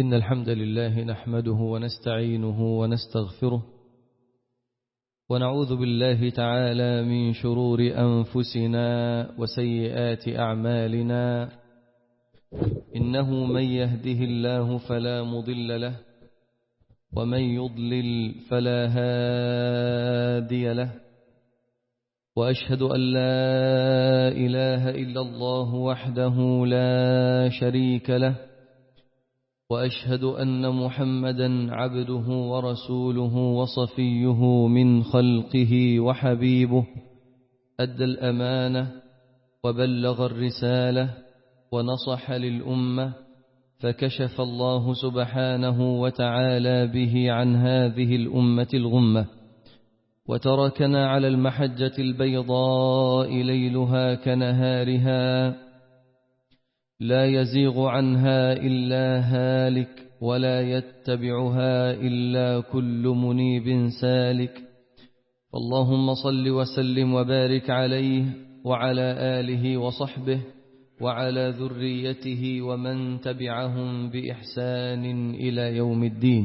إن الحمد لله نحمده ونستعينه ونستغفره ونعوذ بالله تعالى من شرور أنفسنا وسيئات أعمالنا إنه من يهده الله فلا مضل له ومن يضلل فلا هادي له وأشهد أن لا إله إلا الله وحده لا شريك له وأشهد أن محمدا عبده ورسوله وصفيه من خلقه وحبيبه أدى الأمانة وبلغ الرسالة ونصح للأمة فكشف الله سبحانه وتعالى به عن هذه الأمة الغمة وتركنا على المحجة البيضاء ليلها كنهارها لا يزيغ عنها إلا هالك ولا يتبعها إلا كل منيب سالك اللهم صل وسلم وبارك عليه وعلى آله وصحبه وعلى ذريته ومن تبعهم بإحسان إلى يوم الدين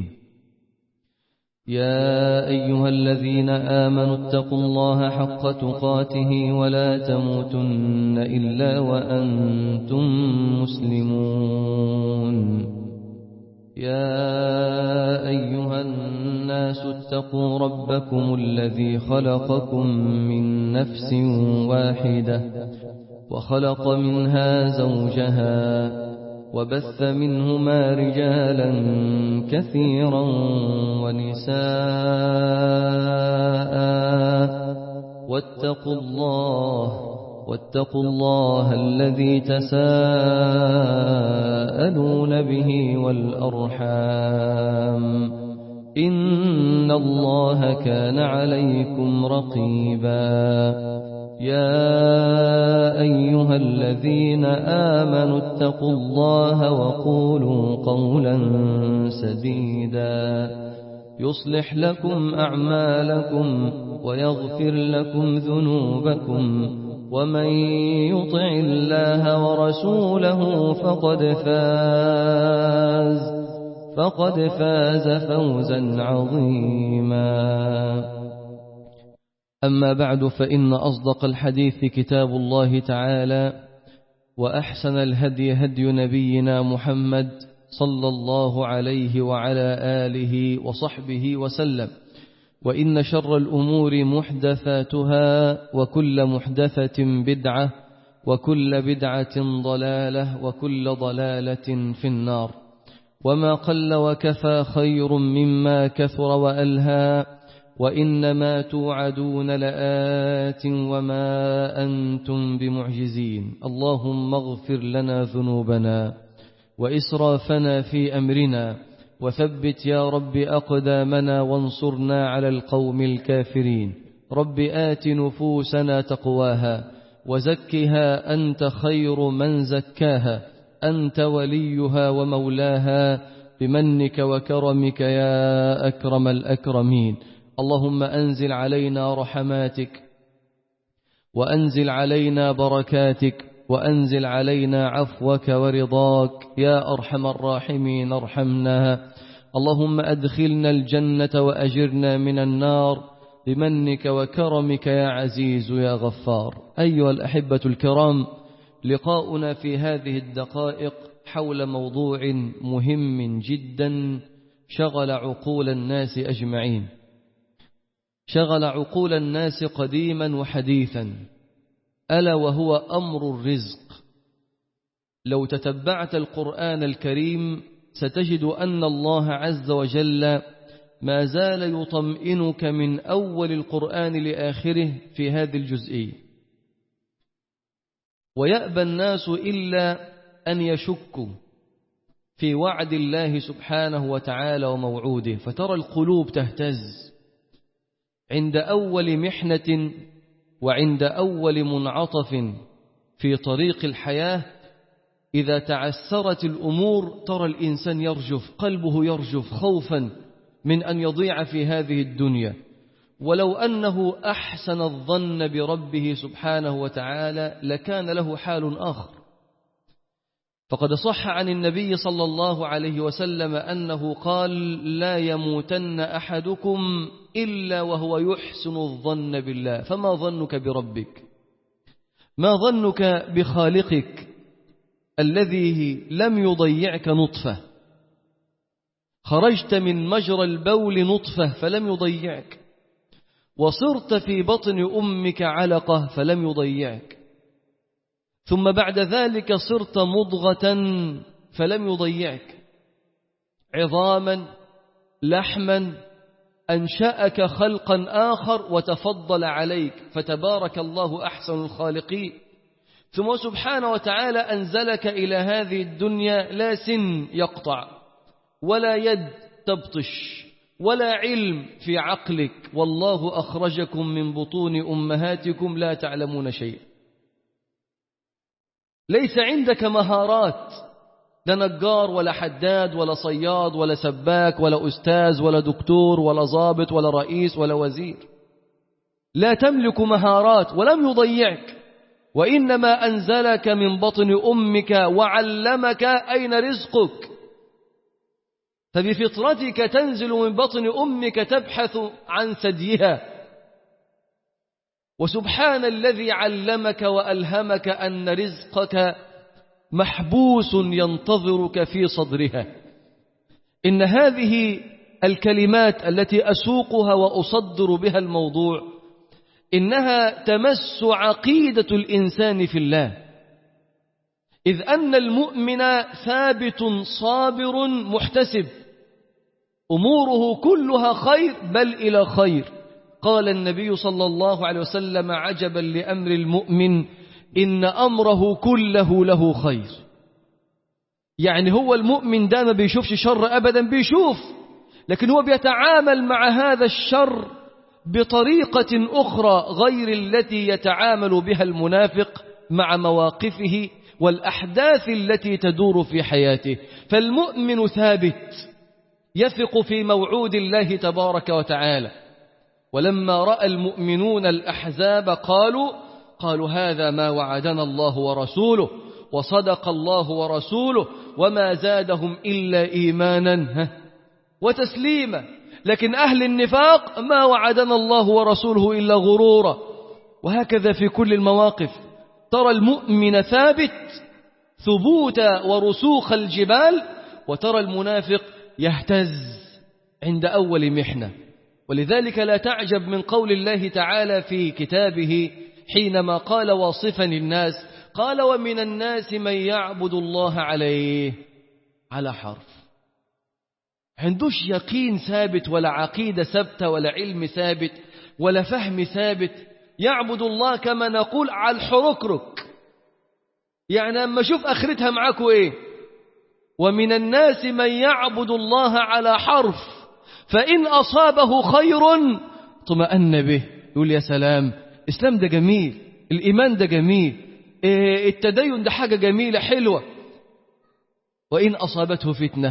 يا أيها الذين آمنوا اتقوا الله حق تقاته ولا تموتن إلا وأنتم مسلمون يا أيها الناس اتقوا ربكم الذي خلقكم من نفس واحدة وخلق منها زوجها وبث منهما رجالا كثيرا ونساء واتقوا الله واتقوا الله الذي تساءلون به والأرحام إن الله كان عليكم رقيبا يا أيها الذين آمنوا اتقوا الله وقولوا قولا سديدا يصلح لكم أعمالكم ويغفر لكم ذنوبكم ومن يطع الله ورسوله فقد فاز فقد فاز فوزا عظيما أما بعد فإن أصدق الحديث كتاب الله تعالى وأحسن الهدي هدي نبينا محمد صلى الله عليه وعلى آله وصحبه وسلم وإن شر الأمور محدثاتها وكل محدثة بدعة وكل بدعة ضلالة وكل ضلالة في النار وما قل وكفى خير مما كثر وألهى وإنما توعدون لآت وما أنتم بمعجزين اللهم اغفر لنا ذنوبنا وإسرافنا في أمرنا وثبت يا رب أقدامنا وانصرنا على القوم الكافرين رب آت نفوسنا تقواها وزكها أنت خير من زكاها أنت وليها ومولاها بمنك وكرمك يا أكرم الأكرمين اللهم أنزل علينا رحماتك وأنزل علينا بركاتك وأنزل علينا عفوك ورضاك يا أرحم الراحمين ارحمنا اللهم أدخلنا الجنة وأجرنا من النار بمنك وكرمك يا عزيز يا غفار أيها الأحبة الكرام لقاؤنا في هذه الدقائق حول موضوع مهم جدا شغل عقول الناس أجمعين شغل عقول الناس قديما وحديثا ألا وهو أمر الرزق لو تتبعت القرآن الكريم ستجد أن الله عز وجل ما زال يطمئنك من أول القرآن لآخره في هذه الجزئية ويأبى الناس إلا أن يشكوا في وعد الله سبحانه وتعالى وموعوده فترى القلوب تهتز عند أول محنة وعند أول منعطف في طريق الحياة إذا تعسرت الأمور ترى الإنسان يرجف قلبه يرجف خوفا من أن يضيع في هذه الدنيا ولو أنه أحسن الظن بربه سبحانه وتعالى لكان له حال آخر فقد صح عن النبي صلى الله عليه وسلم أنه قال لا يموتن أحدكم إلا وهو يحسن الظن بالله فما ظنك بربك ما ظنك بخالقك الذي لم يضيعك نطفة خرجت من مجرى البول نطفة فلم يضيعك وصرت في بطن أمك علقة فلم يضيعك ثم بعد ذلك صرت مضغة فلم يضيعك عظاما لحما أنشأك خلقا آخر وتفضل عليك فتبارك الله أحسن الخالقين ثم سبحانه وتعالى أنزلك إلى هذه الدنيا لا سن يقطع ولا يد تبطش ولا علم في عقلك والله أخرجكم من بطون أمهاتكم لا تعلمون شيئا ليس عندك مهارات لا نجار ولا حداد ولا صياد ولا سباك ولا أستاذ ولا دكتور ولا ضابط ولا رئيس ولا وزير لا تملك مهارات ولم يضيعك وإنما أنزلك من بطن أمك وعلمك أين رزقك فبفطرتك تنزل من بطن أمك تبحث عن ثديها وسبحان الذي علمك وألهمك أن رزقك محبوس ينتظرك في صدرها إن هذه الكلمات التي أسوقها وأصدر بها الموضوع إنها تمس عقيدة الإنسان في الله إذ أن المؤمن ثابت صابر محتسب أموره كلها خير بل إلى خير قال النبي صلى الله عليه وسلم عجبا لأمر المؤمن إن أمره كله له خير يعني هو المؤمن ده ما بيشوفش شر أبدا بيشوف لكن هو بيتعامل مع هذا الشر بطريقة أخرى غير التي يتعامل بها المنافق مع مواقفه والأحداث التي تدور في حياته فالمؤمن ثابت يثق في موعود الله تبارك وتعالى ولما رأى المؤمنون الأحزاب قالوا قالوا هذا ما وعدنا الله ورسوله وصدق الله ورسوله وما زادهم إلا إيمانا وتسليما لكن أهل النفاق ما وعدنا الله ورسوله إلا غرورا وهكذا في كل المواقف ترى المؤمن ثابت ثبوت ورسوخ الجبال وترى المنافق يهتز عند أول محنة ولذلك لا تعجب من قول الله تعالى في كتابه حينما قال واصفا الناس قال ومن الناس من يعبد الله عليه على حرف عندوش يقين ثابت ولا عقيدة ثابتة ولا علم ثابت ولا فهم ثابت يعبد الله كما نقول على الحركرك يعني أما شوف أخرتها معاكوا إيه ومن الناس من يعبد الله على حرف فإن أصابه خير طمأن به يقول يا سلام الإسلام ده جميل الإيمان ده جميل التدين ده حاجة جميلة حلوة وإن أصابته فتنة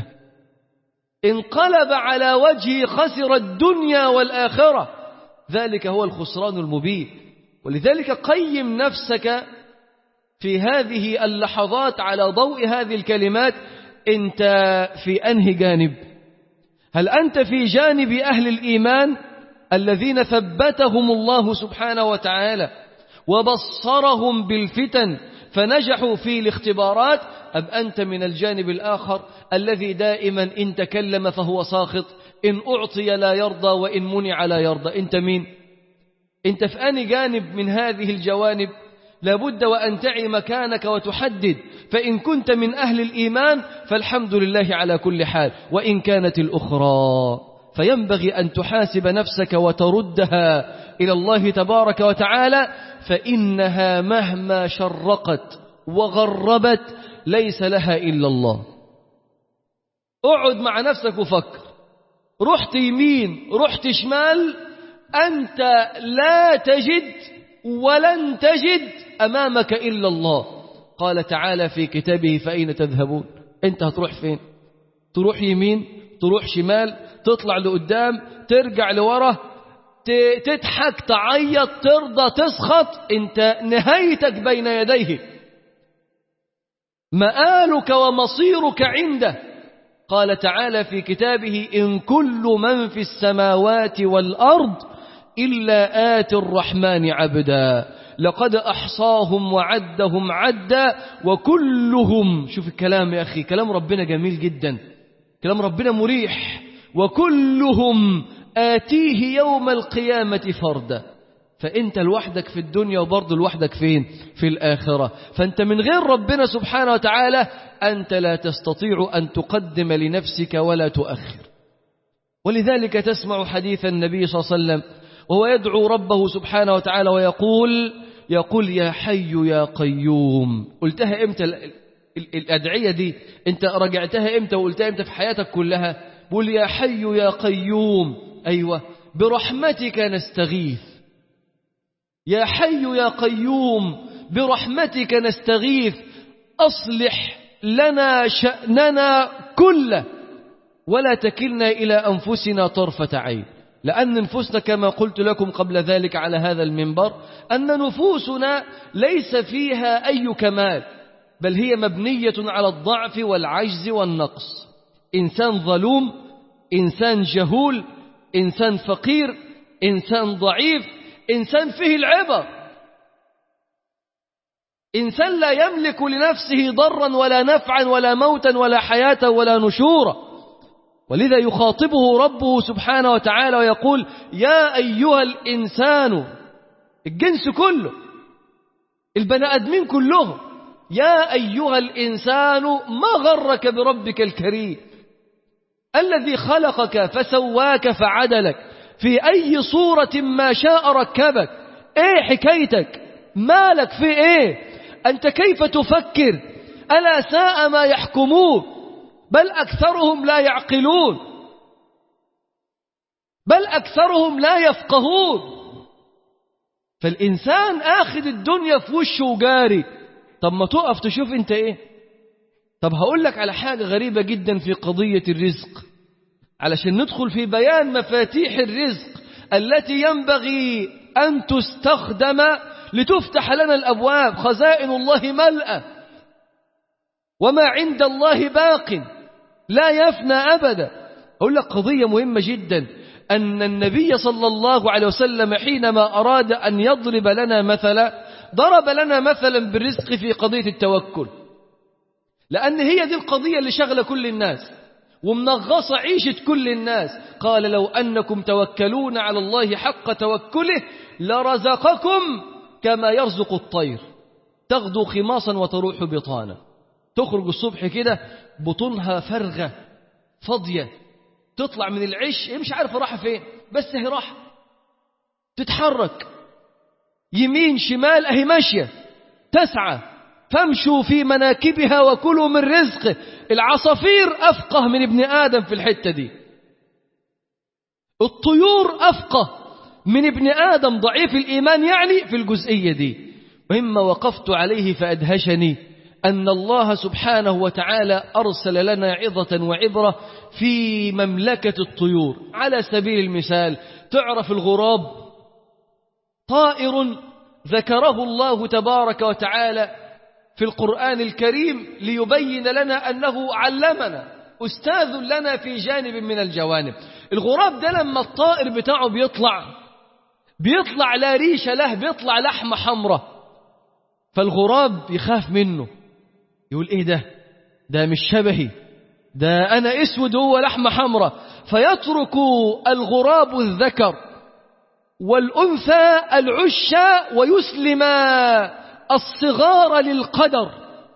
انقلب على وجهه خسر الدنيا والآخرة ذلك هو الخسران المبين ولذلك قيم نفسك في هذه اللحظات على ضوء هذه الكلمات انت في أنهي جانب هل أنت في جانب أهل الإيمان الذين ثبتهم الله سبحانه وتعالى وبصرهم بالفتن فنجحوا في الاختبارات أم أنت من الجانب الآخر الذي دائما إن تكلم فهو ساخط إن أعطي لا يرضى وإن منع لا يرضى أنت مين أنت في أني جانب من هذه الجوانب لابد وأن تعي مكانك وتحدد فإن كنت من أهل الإيمان فالحمد لله على كل حال وإن كانت الأخرى فينبغي أن تحاسب نفسك وتردها إلى الله تبارك وتعالى فإنها مهما شرقت وغربت ليس لها إلا الله اقعد مع نفسك وفكر رحت يمين رحت شمال أنت لا تجد ولن تجد أمامك إلا الله قال تعالى في كتابه فأين تذهبون أنت هتروح فين تروح يمين تروح شمال تطلع لقدام ترجع لورا تضحك تعيط ترضى تسخط انت نهايتك بين يديه مآلك ومصيرك عنده قال تعالى في كتابه إن كل من في السماوات والأرض إلا آت الرحمن عبدا لقد أحصاهم وعدهم عدا وكلهم شوف الكلام يا أخي كلام ربنا جميل جدا كلام ربنا مريح وكلهم آتيه يوم القيامة فردا فأنت لوحدك في الدنيا وبرضه لوحدك فين في الآخرة فأنت من غير ربنا سبحانه وتعالى أنت لا تستطيع أن تقدم لنفسك ولا تؤخر ولذلك تسمع حديث النبي صلى الله عليه وسلم وهو يدعو ربه سبحانه وتعالى ويقول يقول يا حي يا قيوم قلتها امتى الأدعية دي انت رجعتها امتى وقلتها امتى في حياتك كلها بقول يا حي يا قيوم أيوة برحمتك نستغيث يا حي يا قيوم برحمتك نستغيث أصلح لنا شأننا كله ولا تكلنا إلى أنفسنا طرفة عين لأن نفوسنا كما قلت لكم قبل ذلك على هذا المنبر أن نفوسنا ليس فيها أي كمال بل هي مبنية على الضعف والعجز والنقص إنسان ظلوم إنسان جهول إنسان فقير إنسان ضعيف إنسان فيه العبر إنسان لا يملك لنفسه ضرا ولا نفعا ولا موتا ولا حياة ولا نشورا ولذا يخاطبه ربه سبحانه وتعالى ويقول يا أيها الإنسان الجنس كله البني آدمين كلهم يا أيها الإنسان ما غرك بربك الكريم الذي خلقك فسواك فعدلك في أي صورة ما شاء ركبك ايه حكايتك مالك في ايه أنت كيف تفكر ألا ساء ما يحكمون بل أكثرهم لا يعقلون بل أكثرهم لا يفقهون فالإنسان آخذ الدنيا في وشه وجاري طب ما تقف تشوف انت ايه طب هقول لك على حاجة غريبة جدا في قضية الرزق علشان ندخل في بيان مفاتيح الرزق التي ينبغي أن تستخدم لتفتح لنا الأبواب خزائن الله ملأة وما عند الله باق لا يفنى أبدا أقول لك قضية مهمة جدا أن النبي صلى الله عليه وسلم حينما أراد أن يضرب لنا مثلا ضرب لنا مثلا بالرزق في قضية التوكل لأن هي دي القضية اللي شغلة كل الناس ومنغصة عيشة كل الناس قال لو أنكم توكلون على الله حق توكله لرزقكم كما يرزق الطير تغدو خماصا وتروح بطانا تخرج الصبح كده بطونها فرغة فاضية تطلع من العش هي مش عارفة راحة فين بس هي راحة تتحرك يمين شمال أهي ماشية تسعى فامشوا في مناكبها وكلوا من رزقه العصافير أفقه من ابن آدم في الحتة دي الطيور أفقه من ابن آدم ضعيف الإيمان يعني في الجزئية دي مما وقفت عليه فأدهشني أن الله سبحانه وتعالى أرسل لنا عظة وعبرة في مملكة الطيور على سبيل المثال تعرف الغراب طائر ذكره الله تبارك وتعالى في القرآن الكريم ليبين لنا أنه علمنا أستاذ لنا في جانب من الجوانب الغراب ده لما الطائر بتاعه بيطلع بيطلع لا ريش له بيطلع لحمة حمراء فالغراب يخاف منه يقول ايه ده ده مش شبهي ده انا اسود هو لحمة حمراء فيترك الغراب الذكر والأنثى العش ويسلم الصغار للقدر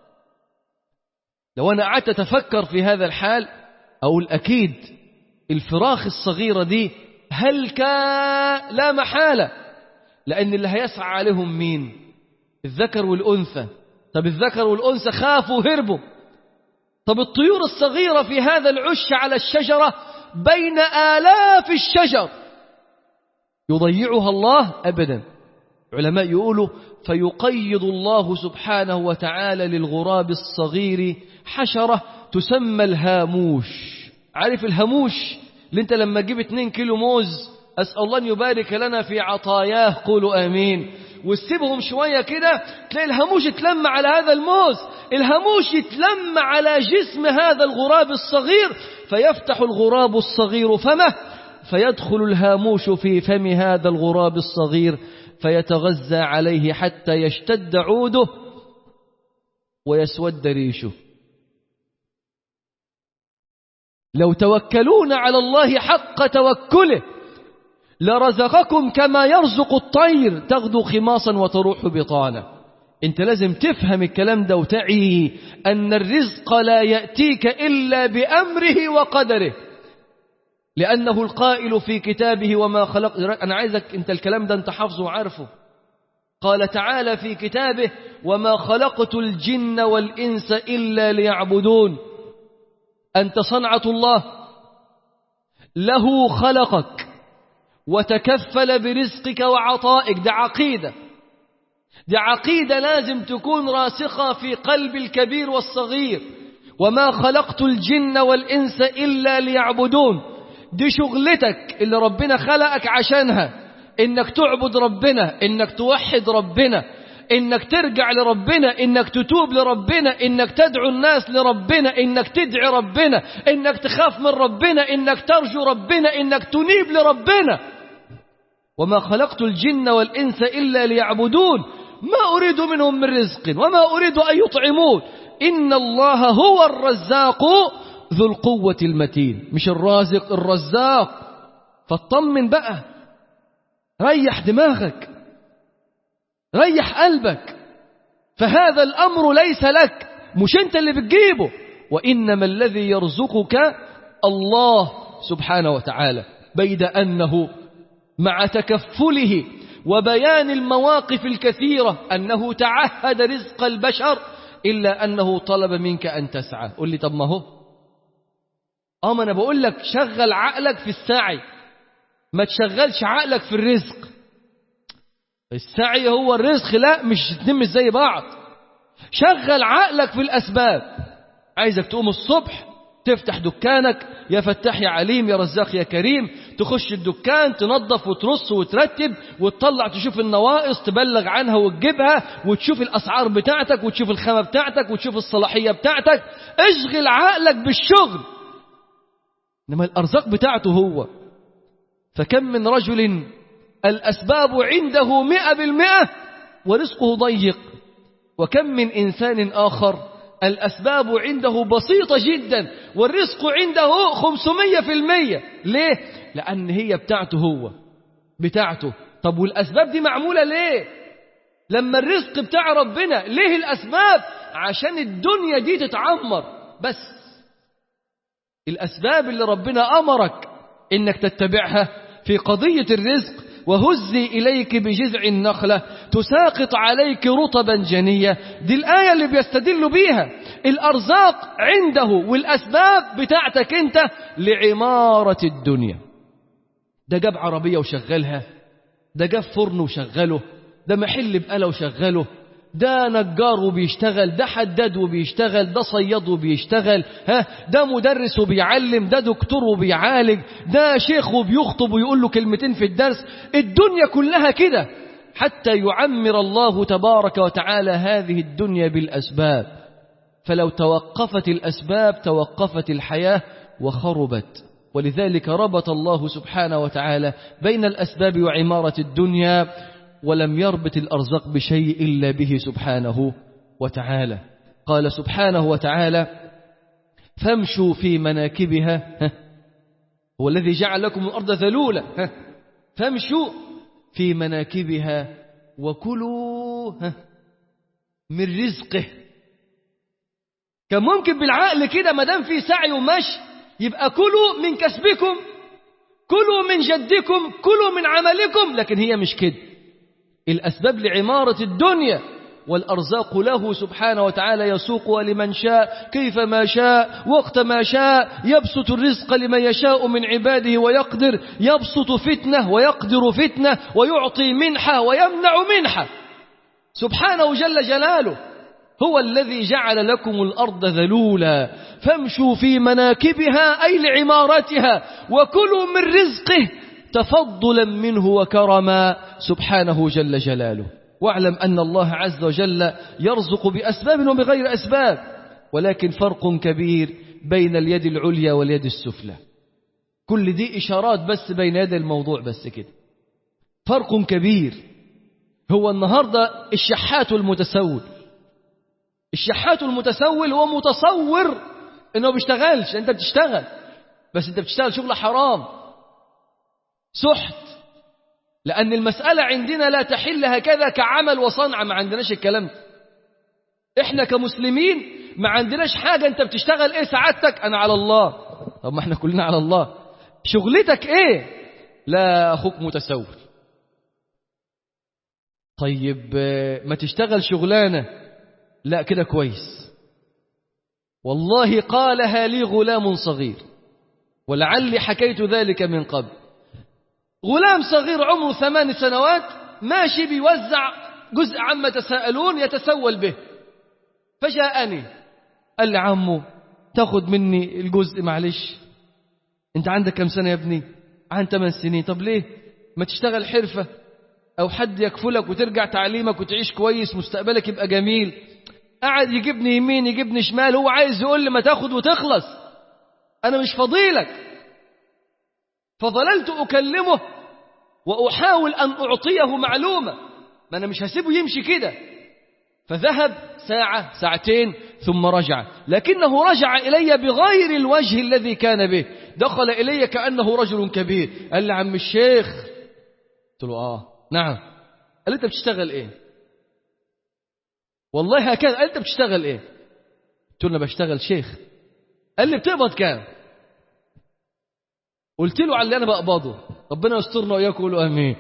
لو أنا قعدت أتفكر في هذا الحال أقول أكيد الفراخ الصغيرة دي هلكا لا محالة لأن اللي هيسعى عليهم مين الذكر والأنثى طب الذكر والأنثى خافوا وهربوا طب الطيور الصغيرة في هذا العش على الشجرة بين آلاف الشجر يضيعها الله أبدا علماء يقولوا فيقيض الله سبحانه وتعالى للغراب الصغير حشرة تسمى الهاموش عارف الهاموش اللي انت لما تجيب 2 كيلو موز أسأل الله أن يبارك لنا في عطاياه قولوا آمين وتسيبهم شوية كده تلاقي الهاموش يتلم على هذا الموز الهاموش يتلم على جسم هذا الغراب الصغير فيفتح الغراب الصغير فمه فيدخل الهاموش في فم هذا الغراب الصغير فيتغذى عليه حتى يشتد عوده ويسود ريشه لو توكلون على الله حق توكله لرزقكم كما يرزق الطير تغدو خماصا وتروح بطانا انت لازم تفهم الكلام ده وتعي أن الرزق لا يأتيك إلا بأمره وقدره لأنه القائل في كتابه وما خلق أنا عايزك أنت الكلام ده أنت حافظه وعارفه قال تعالى في كتابه وما خلقت الجن والإنس إلا ليعبدون أنت صنعة الله له خلقك وتكفل برزقك وعطائك ده عقيدة دي عقيدة لازم تكون راسخة في قلب الكبير والصغير وما خلقت الجن والإنس إلا ليعبدون دي شغلتك اللي ربنا خلقك عشانها إنك تعبد ربنا إنك توحد ربنا إنك ترجع لربنا إنك تتوب لربنا إنك تدعو الناس لربنا إنك تدعي ربنا إنك تخاف من ربنا إنك ترجو ربنا إنك تنيب لربنا وما خلقت الجن والإنس إلا ليعبدون ما أريد منهم من رزق وما أريد أن يطعمون إن الله هو الرزاق ذو القوة المتين مش الرازق الرزاق فاطمن بقى ريح دماغك ريح قلبك فهذا الأمر ليس لك مش أنت اللي بتجيبه وإنما الذي يرزقك الله سبحانه وتعالى بيد أنه مع تكفله وبيان المواقف الكثيرة أنه تعهد رزق البشر إلا أنه طلب منك أن تسعى قل لي طب ما هو اه ما انا بقول لك شغل عقلك في السعي ما تشغلش عقلك في الرزق السعي هو الرزق لا مش اتنين مش زي بعض شغل عقلك في الأسباب عايزك تقوم الصبح تفتح دكانك يا فتاح يا عليم يا رزاق يا كريم تخش الدكان تنظف وترص وترتب وتطلع تشوف النواقص تبلغ عنها وتجيبها وتشوف الأسعار بتاعتك وتشوف الخامة بتاعتك وتشوف الصلاحية بتاعتك اشغل عقلك بالشغل إنما الأرزاق بتاعته هو فكم من رجل الأسباب عنده مئة بالمئة ورزقه ضيق وكم من إنسان آخر الأسباب عنده بسيطة جدا والرزق عنده خمسمية في المية ليه؟ لأن هي بتاعته هو بتاعته طب والأسباب دي معمولة ليه؟ لما الرزق بتاع ربنا ليه الأسباب؟ عشان الدنيا دي تتعمر بس الأسباب اللي ربنا أمرك إنك تتبعها في قضية الرزق وهزي إليك بجذع النخلة تساقط عليك رطبا جنية دي الآية اللي بيستدل بيها الأرزاق عنده والأسباب بتاعتك أنت لعمارة الدنيا ده جاب عربية وشغلها ده جاب فرن وشغله ده محل بقالة وشغله ده نجار وبيشتغل ده حداد وبيشتغل ده صياد وبيشتغل ها ده مدرس وبيعلم ده دكتور وبيعالج ده شيخ وبيخطب ويقول له كلمتين في الدرس الدنيا كلها كده حتى يعمر الله تبارك وتعالى هذه الدنيا بالأسباب فلو توقفت الأسباب توقفت الحياة وخربت ولذلك ربط الله سبحانه وتعالى بين الأسباب وعمارة الدنيا ولم يربط الأرزاق بشيء إلا به سبحانه وتعالى قال سبحانه وتعالى فامشوا في مناكبها هو الذي جعل لكم الأرض ذلولة فامشوا في مناكبها وكلوا من رزقه كان ممكن بالعقل كده ما دام في سعي ومشي يبقى كلوا من كسبكم كلوا من جدكم كلوا من عملكم لكن هي مش كده الأسباب لعمارة الدنيا والأرزاق له سبحانه وتعالى يسوقها لمن شاء كيف ما شاء وقت ما شاء يبسط الرزق لمن يشاء من عباده ويقدر يبسط فتنة ويقدر فتنة ويعطي منحة ويمنع منحة سبحانه جل جلاله هو الذي جعل لكم الأرض ذلولا فامشوا في مناكبها أي لعمارتها وكلوا من رزقه تفضلا منه وكرما سبحانه جل جلاله واعلم أن الله عز وجل يرزق بأسباب وبغير أسباب ولكن فرق كبير بين اليد العليا واليد السفلى كل دي إشارات بس بين يدي الموضوع بس كده فرق كبير هو النهاردة الشحات والمتسول الشحات والمتسول هو متصور انه بيشتغلش انت بتشتغل بس انت بتشتغل شغل حرام سحت لأن المسألة عندنا لا تحل هكذا كعمل وصنعة ما عندناش الكلام ده احنا كمسلمين ما عندناش حاجة انت بتشتغل ايه سعادتك انا على الله طب ما احنا كلنا على الله شغلتك ايه لا اخوك متسول طيب ما تشتغل شغلانة لا كده كويس والله قالها لي غلام صغير ولعلي حكيت ذلك من قبل غلام صغير عمره ثمان سنوات ماشي بيوزع جزء عما تساءلون يتسول به فجاءني قال لي عمو تاخد مني الجزء معلش انت عندك كم سنة يا ابني عن ثمان سنين طب ليه ما تشتغل حرفة او حد يكفلك وترجع تعليمك وتعيش كويس مستقبلك يبقى جميل قعد يجيبني يمين يجيبني شمال هو عايز يقول لي ما تاخد وتخلص انا مش فضيلك فظللت أكلمه وأحاول أن أعطيه معلومة ما أنا مش هسيبه يمشي كده فذهب ساعة ساعتين ثم رجع لكنه رجع إلي بغير الوجه الذي كان به دخل إلي كأنه رجل كبير قال لي عم الشيخ قلت له آه نعم قال لي أنت بتشتغل إيه والله هكذا قال أنت بتشتغل إيه قلت له أنا بشتغل شيخ قال لي بتقبض كام قلت له على اللي انا بقبضه ربنا يسترنا واياكم قولوا امين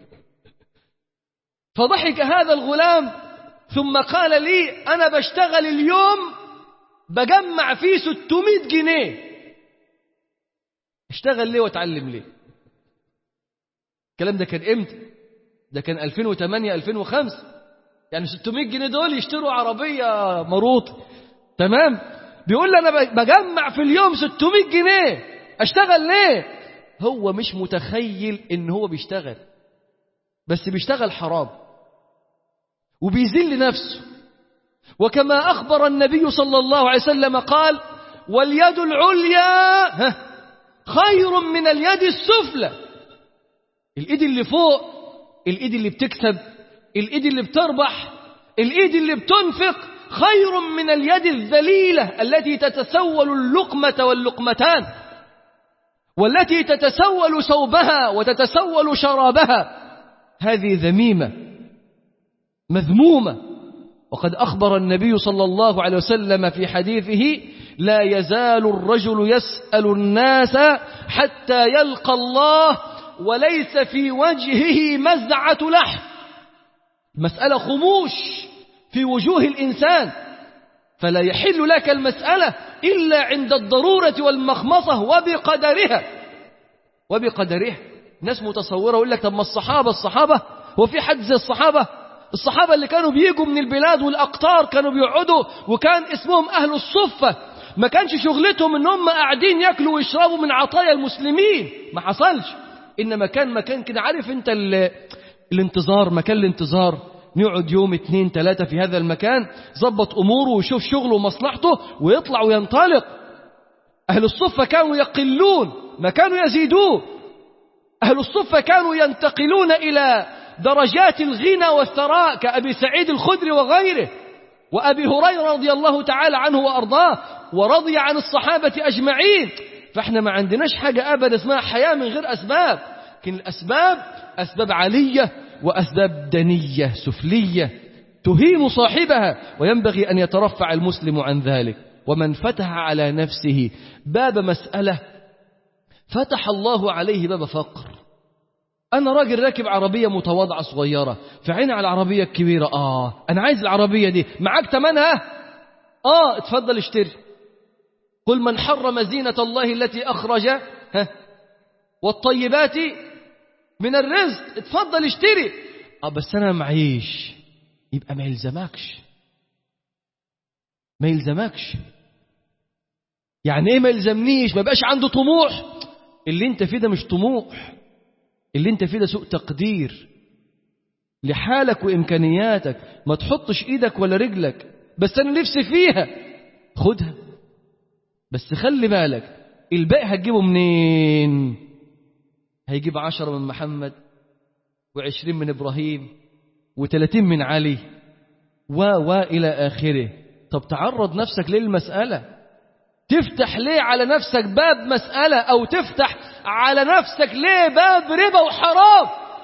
فضحك هذا الغلام ثم قال لي انا بشتغل اليوم بجمع فيه 600 جنيه اشتغل ليه واتعلم ليه الكلام ده كان امتى ده كان 2008 2005 يعني 600 جنيه دول يشتروا عربيه مروط تمام بيقول لي انا بجمع في اليوم 600 جنيه اشتغل ليه هو مش متخيل ان هو بيشتغل بس بيشتغل حرام وبيذل نفسه وكما اخبر النبي صلى الله عليه وسلم قال واليد العليا خير من اليد السفلى الايد اللي فوق الايد اللي بتكسب الايد اللي بتربح الايد اللي بتنفق خير من اليد الذليله التي تتسول اللقمه واللقمتان والتي تتسول ثوبها وتتسول شرابها هذه ذميمة مذمومة وقد أخبر النبي صلى الله عليه وسلم في حديثه لا يزال الرجل يسأل الناس حتى يلقى الله وليس في وجهه مزعة لحم مسألة خموش في وجوه الإنسان فلا يحل لك المسألة إلا عند الضرورة والمخمصة وبقدرها وبقدرها ناس متصورة يقول لك طب ما الصحابة الصحابة هو في حد زي الصحابة الصحابة اللي كانوا بيجوا من البلاد والأقطار كانوا بيقعدوا وكان اسمهم أهل الصفة ما كانش شغلتهم ان هم قاعدين ياكلوا ويشربوا من عطايا المسلمين ما حصلش انما كان مكان كده عارف انت الانتظار مكان الانتظار نقعد يوم اتنين تلاتة في هذا المكان ظبط أموره ويشوف شغله ومصلحته ويطلع وينطلق أهل الصفة كانوا يقلون ما كانوا يزيدون أهل الصفة كانوا ينتقلون إلى درجات الغنى والثراء كأبي سعيد الخدري وغيره وأبي هريرة رضي الله تعالى عنه وأرضاه ورضي عن الصحابة أجمعين فإحنا ما عندناش حاجة أبدا اسمها حياة من غير أسباب لكن الأسباب أسباب عالية وأسباب دنية سفلية تهين صاحبها وينبغي أن يترفع المسلم عن ذلك ومن فتح على نفسه باب مسألة فتح الله عليه باب فقر أنا راجل راكب عربية متواضعة صغيرة فعيني على العربية الكبيرة آه أنا عايز العربية دي معاك تمنها آه اتفضل اشتري قل من حرم زينة الله التي أخرج ها والطيبات من الرزق اتفضل اشتري اه بس انا معيش يبقى ما يلزمكش ما يلزمكش يعني ايه ما يلزمنيش ما بقاش عنده طموح اللي انت فيه ده مش طموح اللي انت فيه ده سوء تقدير لحالك وإمكانياتك ما تحطش إيدك ولا رجلك بس أنا نفسي فيها خدها بس خلي بالك الباقي هتجيبه منين هيجيب عشرة من محمد وعشرين من إبراهيم وثلاثين من علي و و إلى آخره طب تعرض نفسك للمسألة تفتح ليه على نفسك باب مسألة أو تفتح على نفسك ليه باب ربا وحرام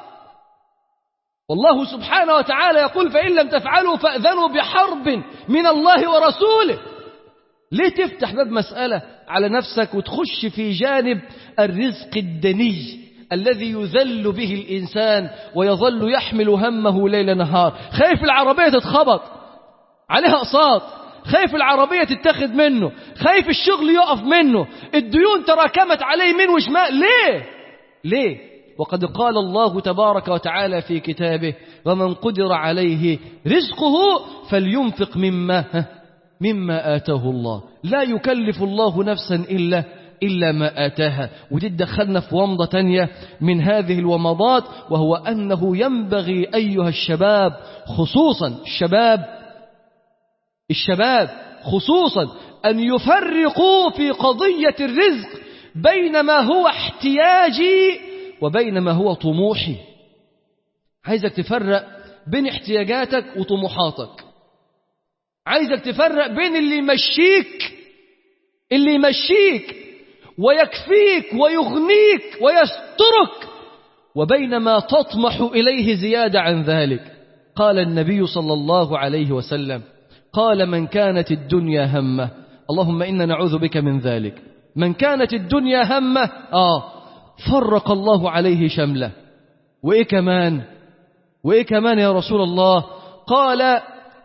والله سبحانه وتعالى يقول فإن لم تفعلوا فأذنوا بحرب من الله ورسوله ليه تفتح باب مسألة على نفسك وتخش في جانب الرزق الدني الذي يذل به الإنسان ويظل يحمل همه ليل نهار خايف العربية تتخبط عليها أقساط خايف العربية تتخذ منه خايف الشغل يقف منه الديون تراكمت عليه يمين وشمال ليه ليه وقد قال الله تبارك وتعالى في كتابه ومن قدر عليه رزقه فلينفق مما مما آتاه الله لا يكلف الله نفسا إلا إلا ما آتاها ودي تدخلنا في ومضة تانية من هذه الومضات وهو أنه ينبغي أيها الشباب خصوصا الشباب الشباب خصوصا أن يفرقوا في قضية الرزق بين ما هو احتياجي وبين ما هو طموحي عايزك تفرق بين احتياجاتك وطموحاتك عايزك تفرق بين اللي يمشيك اللي يمشيك ويكفيك ويغنيك ويسترك وبين ما تطمح إليه زيادة عن ذلك قال النبي صلى الله عليه وسلم قال من كانت الدنيا همه اللهم إنا نعوذ بك من ذلك من كانت الدنيا همه آه فرق الله عليه شمله وإيه كمان وإيه كمان يا رسول الله قال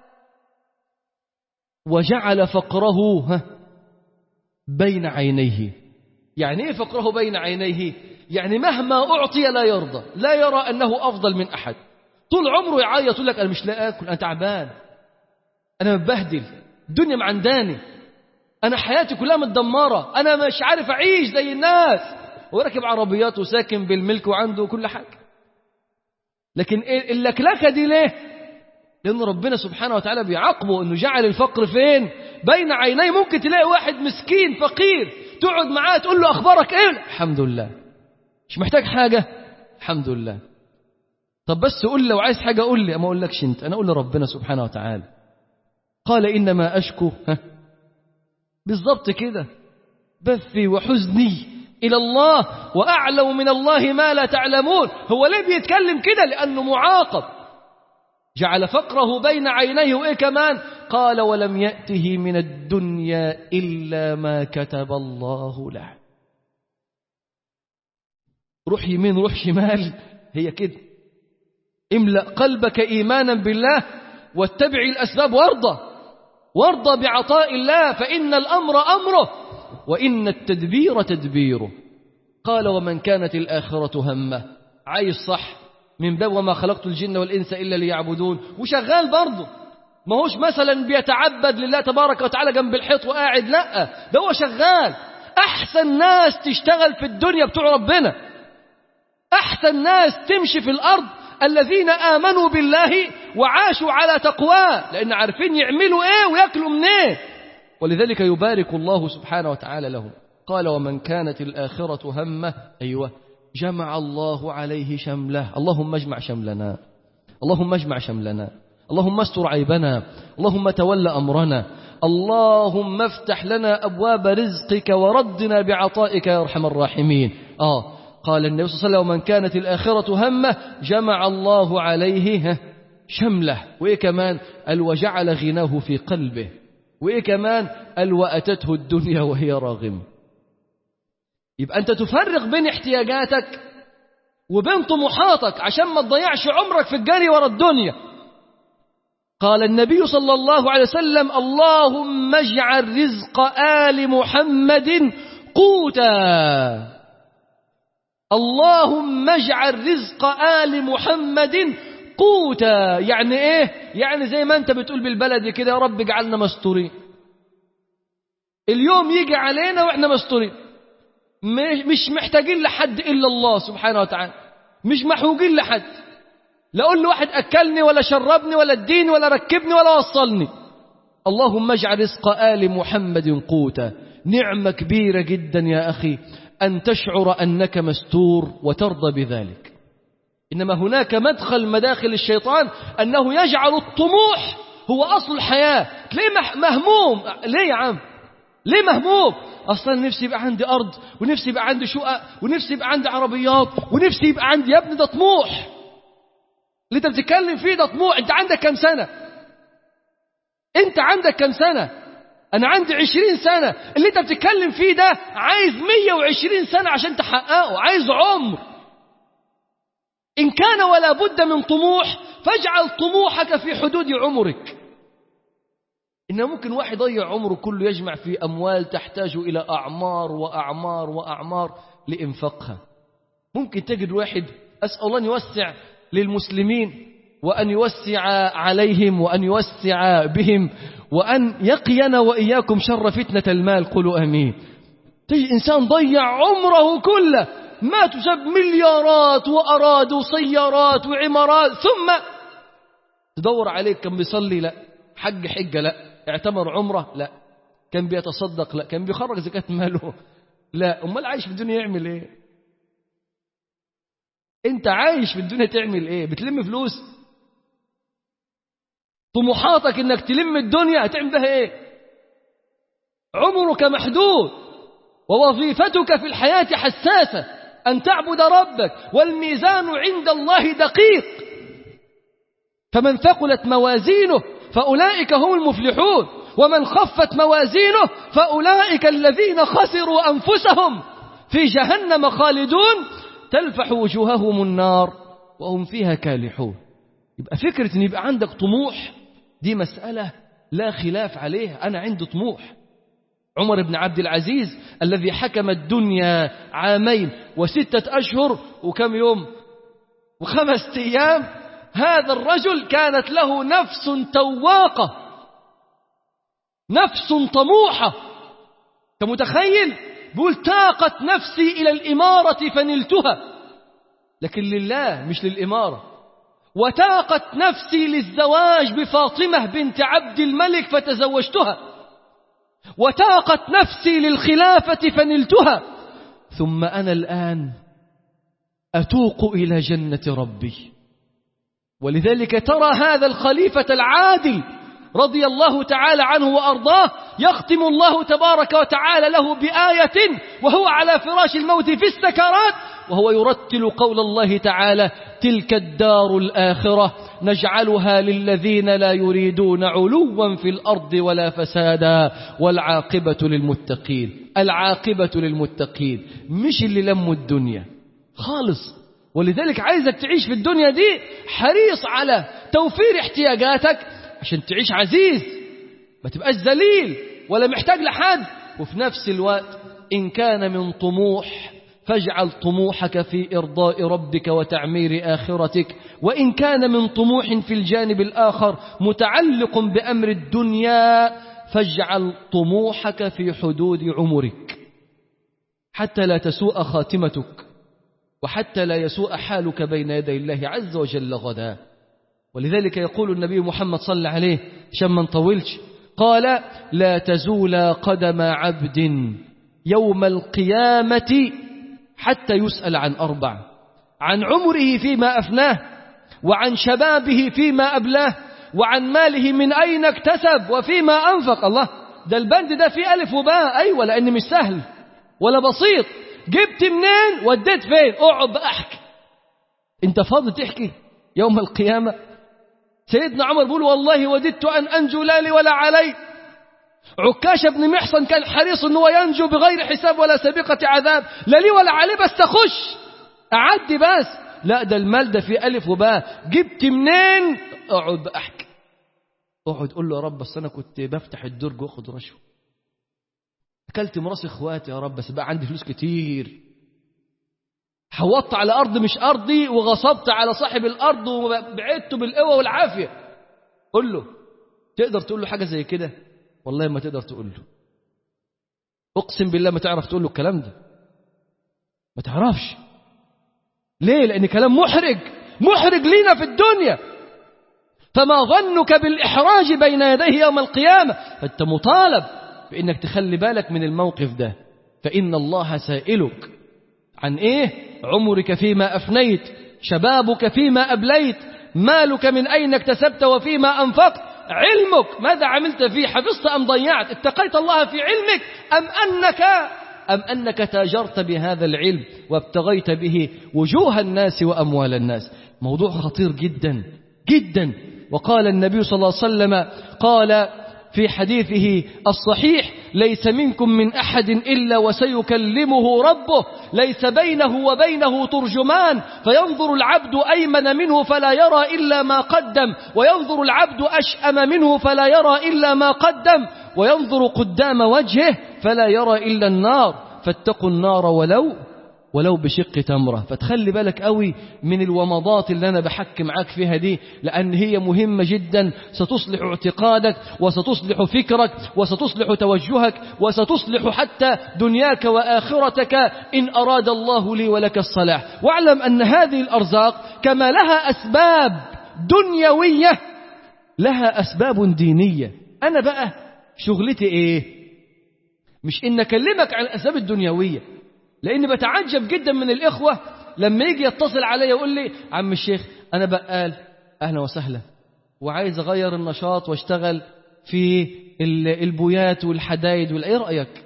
وجعل فقره بين عينيه يعني ايه فقره بين عينيه يعني مهما أعطي لا يرضى لا يرى أنه أفضل من أحد طول عمره يعيط يقول لك أنا مش لا أكل أنا تعبان أنا متبهدل الدنيا معنداني أنا حياتي كلها متدمرة أنا مش عارف أعيش زي الناس وراكب عربيات وساكن بالملك وعنده كل حاجة لكن اللكلكة دي ليه لأن ربنا سبحانه وتعالى بيعاقبه أنه جعل الفقر فين بين عينيه ممكن تلاقي واحد مسكين فقير تقعد معاه تقول له أخبارك إيه الحمد لله مش محتاج حاجة الحمد لله طب بس قول لي لو عايز حاجة قول لي ما أقولكش أنت أنا أقول لربنا سبحانه وتعالى قال إنما أشكو بالضبط كده بثي وحزني إلى الله وأعلم من الله ما لا تعلمون هو ليه بيتكلم كده لأنه معاقب جعل فقره بين عينيه وإيه كمان قال ولم يأته من الدنيا إلا ما كتب الله له روح يمين روح شمال هي كده املأ قلبك إيمانا بالله واتبع الأسباب وارضى وارضى بعطاء الله فإن الأمر أمره وإن التدبير تدبيره قال ومن كانت الآخرة همه عايش صح من باب وما خلقت الجن والإنس إلا ليعبدون وشغال برضه ما هوش مثلا بيتعبد لله تبارك وتعالى جنب الحيط وقاعد لا ده هو شغال أحسن ناس تشتغل في الدنيا بتوع ربنا أحسن ناس تمشي في الأرض الذين آمنوا بالله وعاشوا على تقواه لأن عارفين يعملوا إيه ويأكلوا منين إيه ولذلك يبارك الله سبحانه وتعالى لهم قال ومن كانت الآخرة همه أيوة جمع الله عليه شمله اللهم اجمع شملنا اللهم اجمع شملنا اللهم استر عيبنا اللهم تول أمرنا اللهم افتح لنا أبواب رزقك وردنا بعطائك يا أرحم الراحمين آه قال النبي صلى الله عليه وسلم ومن كانت الآخرة همه جمع الله عليه شمله وإيه كمان قال وجعل غناه في قلبه وإيه كمان قال وأتته الدنيا وهي راغمة يبقى أنت تفرق بين احتياجاتك وبين طموحاتك عشان ما تضيعش عمرك في الجري ورا الدنيا قال النبي صلى الله عليه وسلم اللهم اجعل رزق آل محمد قوتا اللهم اجعل رزق آل محمد قوتا يعني ايه يعني زي ما انت بتقول بالبلدي كده يا رب اجعلنا مستورين اليوم يجي علينا واحنا مستورين مش محتاجين لحد الا الله سبحانه وتعالى مش محوجين لحد لا أقول لواحد أكلني ولا شربني ولا اديني ولا ركبني ولا وصلني اللهم اجعل رزق آل محمد قوتا نعمة كبيرة جدا يا أخي أن تشعر أنك مستور وترضى بذلك إنما هناك مدخل مداخل الشيطان أنه يجعل الطموح هو أصل الحياة ليه مهموم ليه يا عم ليه مهموم أصلا نفسي يبقى عندي أرض ونفسي يبقى عندي شقق ونفسي يبقى عندي عربيات ونفسي يبقى عندي يا ابني ده طموح اللي انت بتتكلم فيه ده طموح انت عندك كم سنة انت عندك كم سنة انا عندي عشرين سنة اللي انت بتتكلم فيه ده عايز مية وعشرين سنة عشان تحققه عايز عمر إن كان ولا بد من طموح فاجعل طموحك في حدود عمرك إن ممكن واحد يضيع عمره كله يجمع في أموال تحتاج إلى أعمار وأعمار وأعمار لإنفاقها ممكن تجد واحد أسأل الله أن يوسع للمسلمين وأن يوسع عليهم وأن يوسع بهم وأن يقينا وإياكم شر فتنة المال قولوا أمين تجد إنسان ضيع عمره كله ما تسب مليارات وأراد وسيارات وعمارات ثم تدور عليك كان بيصلي لا حج حجة لا اعتمر عمره لا كان بيتصدق لا كان بيخرج زكاة ماله لا أمال عايش في الدنيا يعمل ايه انت عايش في الدنيا تعمل ايه بتلم فلوس طموحاتك انك تلم الدنيا هتعمل بها ايه عمرك محدود ووظيفتك في الحياة حساسة أن تعبد ربك والميزان عند الله دقيق فمن ثقلت موازينه فأولئك هم المفلحون ومن خفت موازينه فأولئك الذين خسروا أنفسهم في جهنم خالدون تلفح وجوههم النار وهم فيها كالحون يبقى فكرة أن يبقى عندك طموح دي مسألة لا خلاف عليها أنا عندي طموح عمر بن عبد العزيز الذي حكم الدنيا عامين وستة أشهر وكم يوم وخمس أيام هذا الرجل كانت له نفس تواقة نفس طموحة كمتخيل بيقول تاقت نفسي إلى الإمارة فنلتها لكن لله مش للإمارة وتاقت نفسي للزواج بفاطمة بنت عبد الملك فتزوجتها وتاقت نفسي للخلافة فنلتها ثم أنا الآن أتوق إلى جنة ربي ولذلك ترى هذا الخليفة العادل رضي الله تعالى عنه وأرضاه يختم الله تبارك وتعالى له بآية وهو على فراش الموت في السكرات وهو يرتل قول الله تعالى تلك الدار الآخرة نجعلها للذين لا يريدون علوا في الأرض ولا فسادا والعاقبة للمتقين العاقبة للمتقين مش اللي لموا الدنيا خالص ولذلك عايزك تعيش في الدنيا دي حريص على توفير احتياجاتك عشان تعيش عزيز ما تبقاش ذليل ولا محتاج لحد وفي نفس الوقت إن كان من طموح فاجعل طموحك في إرضاء ربك وتعمير آخرتك وإن كان من طموح في الجانب الآخر متعلق بأمر الدنيا فاجعل طموحك في حدود عمرك حتى لا تسوء خاتمتك وحتى لا يسوء حالك بين يدي الله عز وجل غدا ولذلك يقول النبي محمد صلى عليه عشان ما نطولش قال لا تزول قدم عبد يوم القيامة حتى يسأل عن أربع عن عمره فيما أفناه وعن شبابه فيما أبلاه وعن ماله من أين اكتسب وفيما أنفق الله ده البند ده فيه ألف وباء أيوة لأن مش سهل ولا بسيط جبت منين وديت فين اقعد بقى احكي انت فاضي تحكي يوم القيامة سيدنا عمر بيقول والله وددت أن أنجو لا لي ولا علي عكاش بن محصن كان حريص أنه ينجو بغير حساب ولا سابقة عذاب لا لي ولا علي بس تخش أعدي بس لا ده المال ده فيه ألف وباء جبت منين اقعد بقى احكي اقعد قول له يا رب بس أنا كنت بفتح الدرج واخد رشوة أكلت مراس إخواتي يا رب بس بقى عندي فلوس كتير حوطت على أرض مش أرضي وغصبت على صاحب الأرض وبعدته بالقوة والعافية قل له تقدر تقول له حاجة زي كده والله ما تقدر تقول له أقسم بالله ما تعرف تقول له الكلام ده ما تعرفش ليه لأن كلام محرج محرج لنا في الدنيا فما ظنك بالإحراج بين يديه يوم القيامة فأنت مطالب بأنك تخلي بالك من الموقف ده فإن الله سائلك عن إيه عمرك فيما أفنيت شبابك فيما أبليت مالك من أين اكتسبت وفيما أنفقت علمك ماذا عملت فيه حفظت أم ضيعت اتقيت الله في علمك أم أنك أم أنك تاجرت بهذا العلم وابتغيت به وجوه الناس وأموال الناس موضوع خطير جدا جدا وقال النبي صلى الله عليه وسلم قال في حديثه الصحيح ليس منكم من أحد إلا وسيكلمه ربه ليس بينه وبينه ترجمان فينظر العبد أيمن منه فلا يرى إلا ما قدم وينظر العبد أشأم منه فلا يرى إلا ما قدم وينظر قدام وجهه فلا يرى إلا النار فاتقوا النار ولو ولو بشق تمرة فتخلي بالك قوي من الومضات اللي أنا بحكي معاك فيها دي لأن هي مهمة جدا ستصلح اعتقادك وستصلح فكرك وستصلح توجهك وستصلح حتى دنياك وآخرتك إن أراد الله لي ولك الصلاح واعلم أن هذه الأرزاق كما لها أسباب دنيوية لها أسباب دينية أنا بقى شغلتي إيه مش إن أكلمك عن الأسباب الدنيوية لأني بتعجب جدا من الإخوة لما يجي يتصل علي يقول لي عم الشيخ أنا بقال أهلا وسهلا وعايز أغير النشاط واشتغل في البويات والحدايد ولا إيه رأيك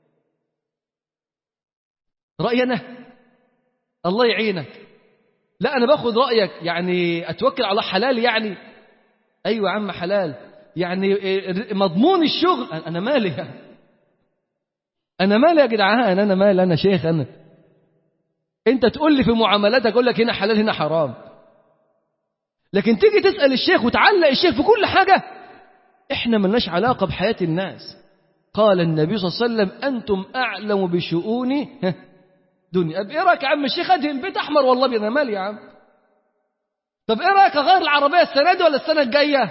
رأيي أنا الله يعينك لا أنا باخد رأيك يعني أتوكل على حلال يعني أيوة يا عم حلال يعني مضمون الشغل أنا مالي يعني أنا مالي يا جدعان أنا مالي أنا شيخ أنا أنت تقول لي في معاملاتك أقول لك هنا حلال هنا حرام لكن تيجي تسأل الشيخ وتعلق الشيخ في كل حاجة إحنا ملناش علاقة بحياة الناس قال النبي صلى الله عليه وسلم أنتم أعلم بشؤون دنيا إيه رأيك يا عم الشيخ أدهن بيت أحمر والله أنا مالي يا عم طب إيه رأيك أغير العربية السنة دي ولا السنة الجاية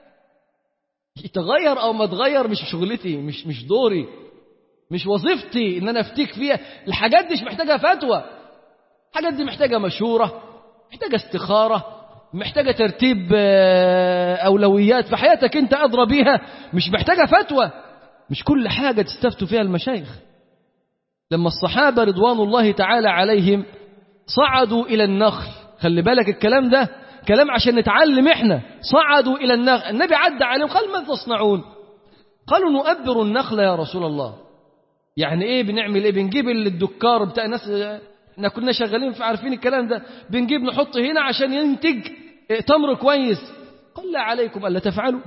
تغير أو ما تغير مش شغلتي مش مش دوري مش وظيفتي ان انا افتيك فيها الحاجات دي مش محتاجه فتوى الحاجات دي محتاجه مشوره محتاجه استخاره محتاجه ترتيب اولويات في حياتك انت ادرى بيها مش محتاجه فتوى مش كل حاجه تستفتوا فيها المشايخ لما الصحابه رضوان الله تعالى عليهم صعدوا الى النخل خلي بالك الكلام ده كلام عشان نتعلم احنا صعدوا الى النخل النبي عدى عليهم قال ماذا تصنعون قالوا نؤبر النخل يا رسول الله يعني ايه بنعمل ايه بنجيب الدكار بتاع الناس احنا كنا شغالين في عارفين الكلام ده بنجيب نحط هنا عشان ينتج تمر كويس قل لا عليكم الا تفعلوا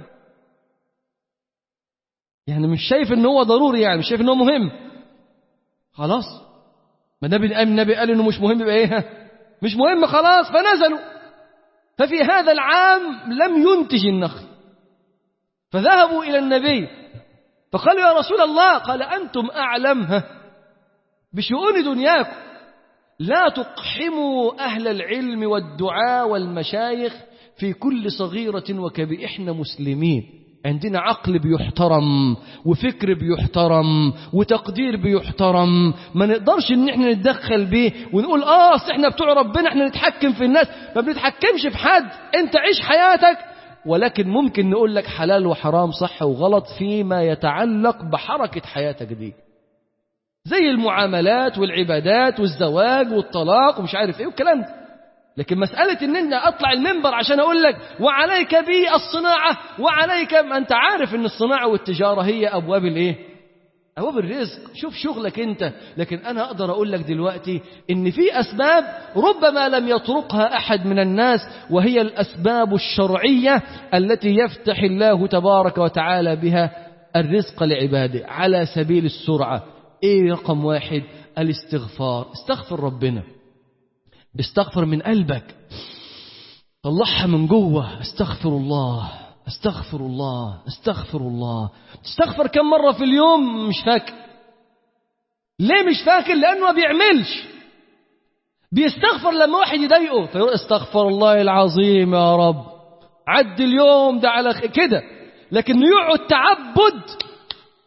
يعني مش شايف ان هو ضروري يعني مش شايف ان هو مهم خلاص ما النبي النبي قال انه مش مهم يبقى ايه مش مهم خلاص فنزلوا ففي هذا العام لم ينتج النخل فذهبوا الى النبي فقالوا يا رسول الله قال أنتم أعلم بشؤون دنياكم لا تقحموا أهل العلم والدعاء والمشايخ في كل صغيرة وكبيرة إحنا مسلمين عندنا عقل بيحترم وفكر بيحترم وتقدير بيحترم ما نقدرش ان احنا نتدخل بيه ونقول اه اصل احنا بتوع ربنا احنا نتحكم في الناس ما بنتحكمش في حد انت عيش حياتك ولكن ممكن نقول لك حلال وحرام صح وغلط فيما يتعلق بحركة حياتك دي زي المعاملات والعبادات والزواج والطلاق ومش عارف ايه والكلام ده لكن مسألة ان انا اطلع المنبر عشان اقول لك وعليك بي الصناعة وعليك ما انت عارف ان الصناعة والتجارة هي ابواب الايه أبواب الرزق شوف شغلك أنت لكن أنا أقدر أقول لك دلوقتي إن في أسباب ربما لم يطرقها أحد من الناس وهي الأسباب الشرعية التي يفتح الله تبارك وتعالى بها الرزق لعباده على سبيل السرعة إيه رقم واحد الاستغفار استغفر ربنا استغفر من قلبك طلعها من جوه استغفر الله استغفر الله استغفر الله تستغفر كم مرة في اليوم مش فاكر ليه مش فاكر لأنه ما بيعملش بيستغفر لما واحد يضايقه فيقول استغفر الله العظيم يا رب عد اليوم ده على كده لكن يقعد تعبد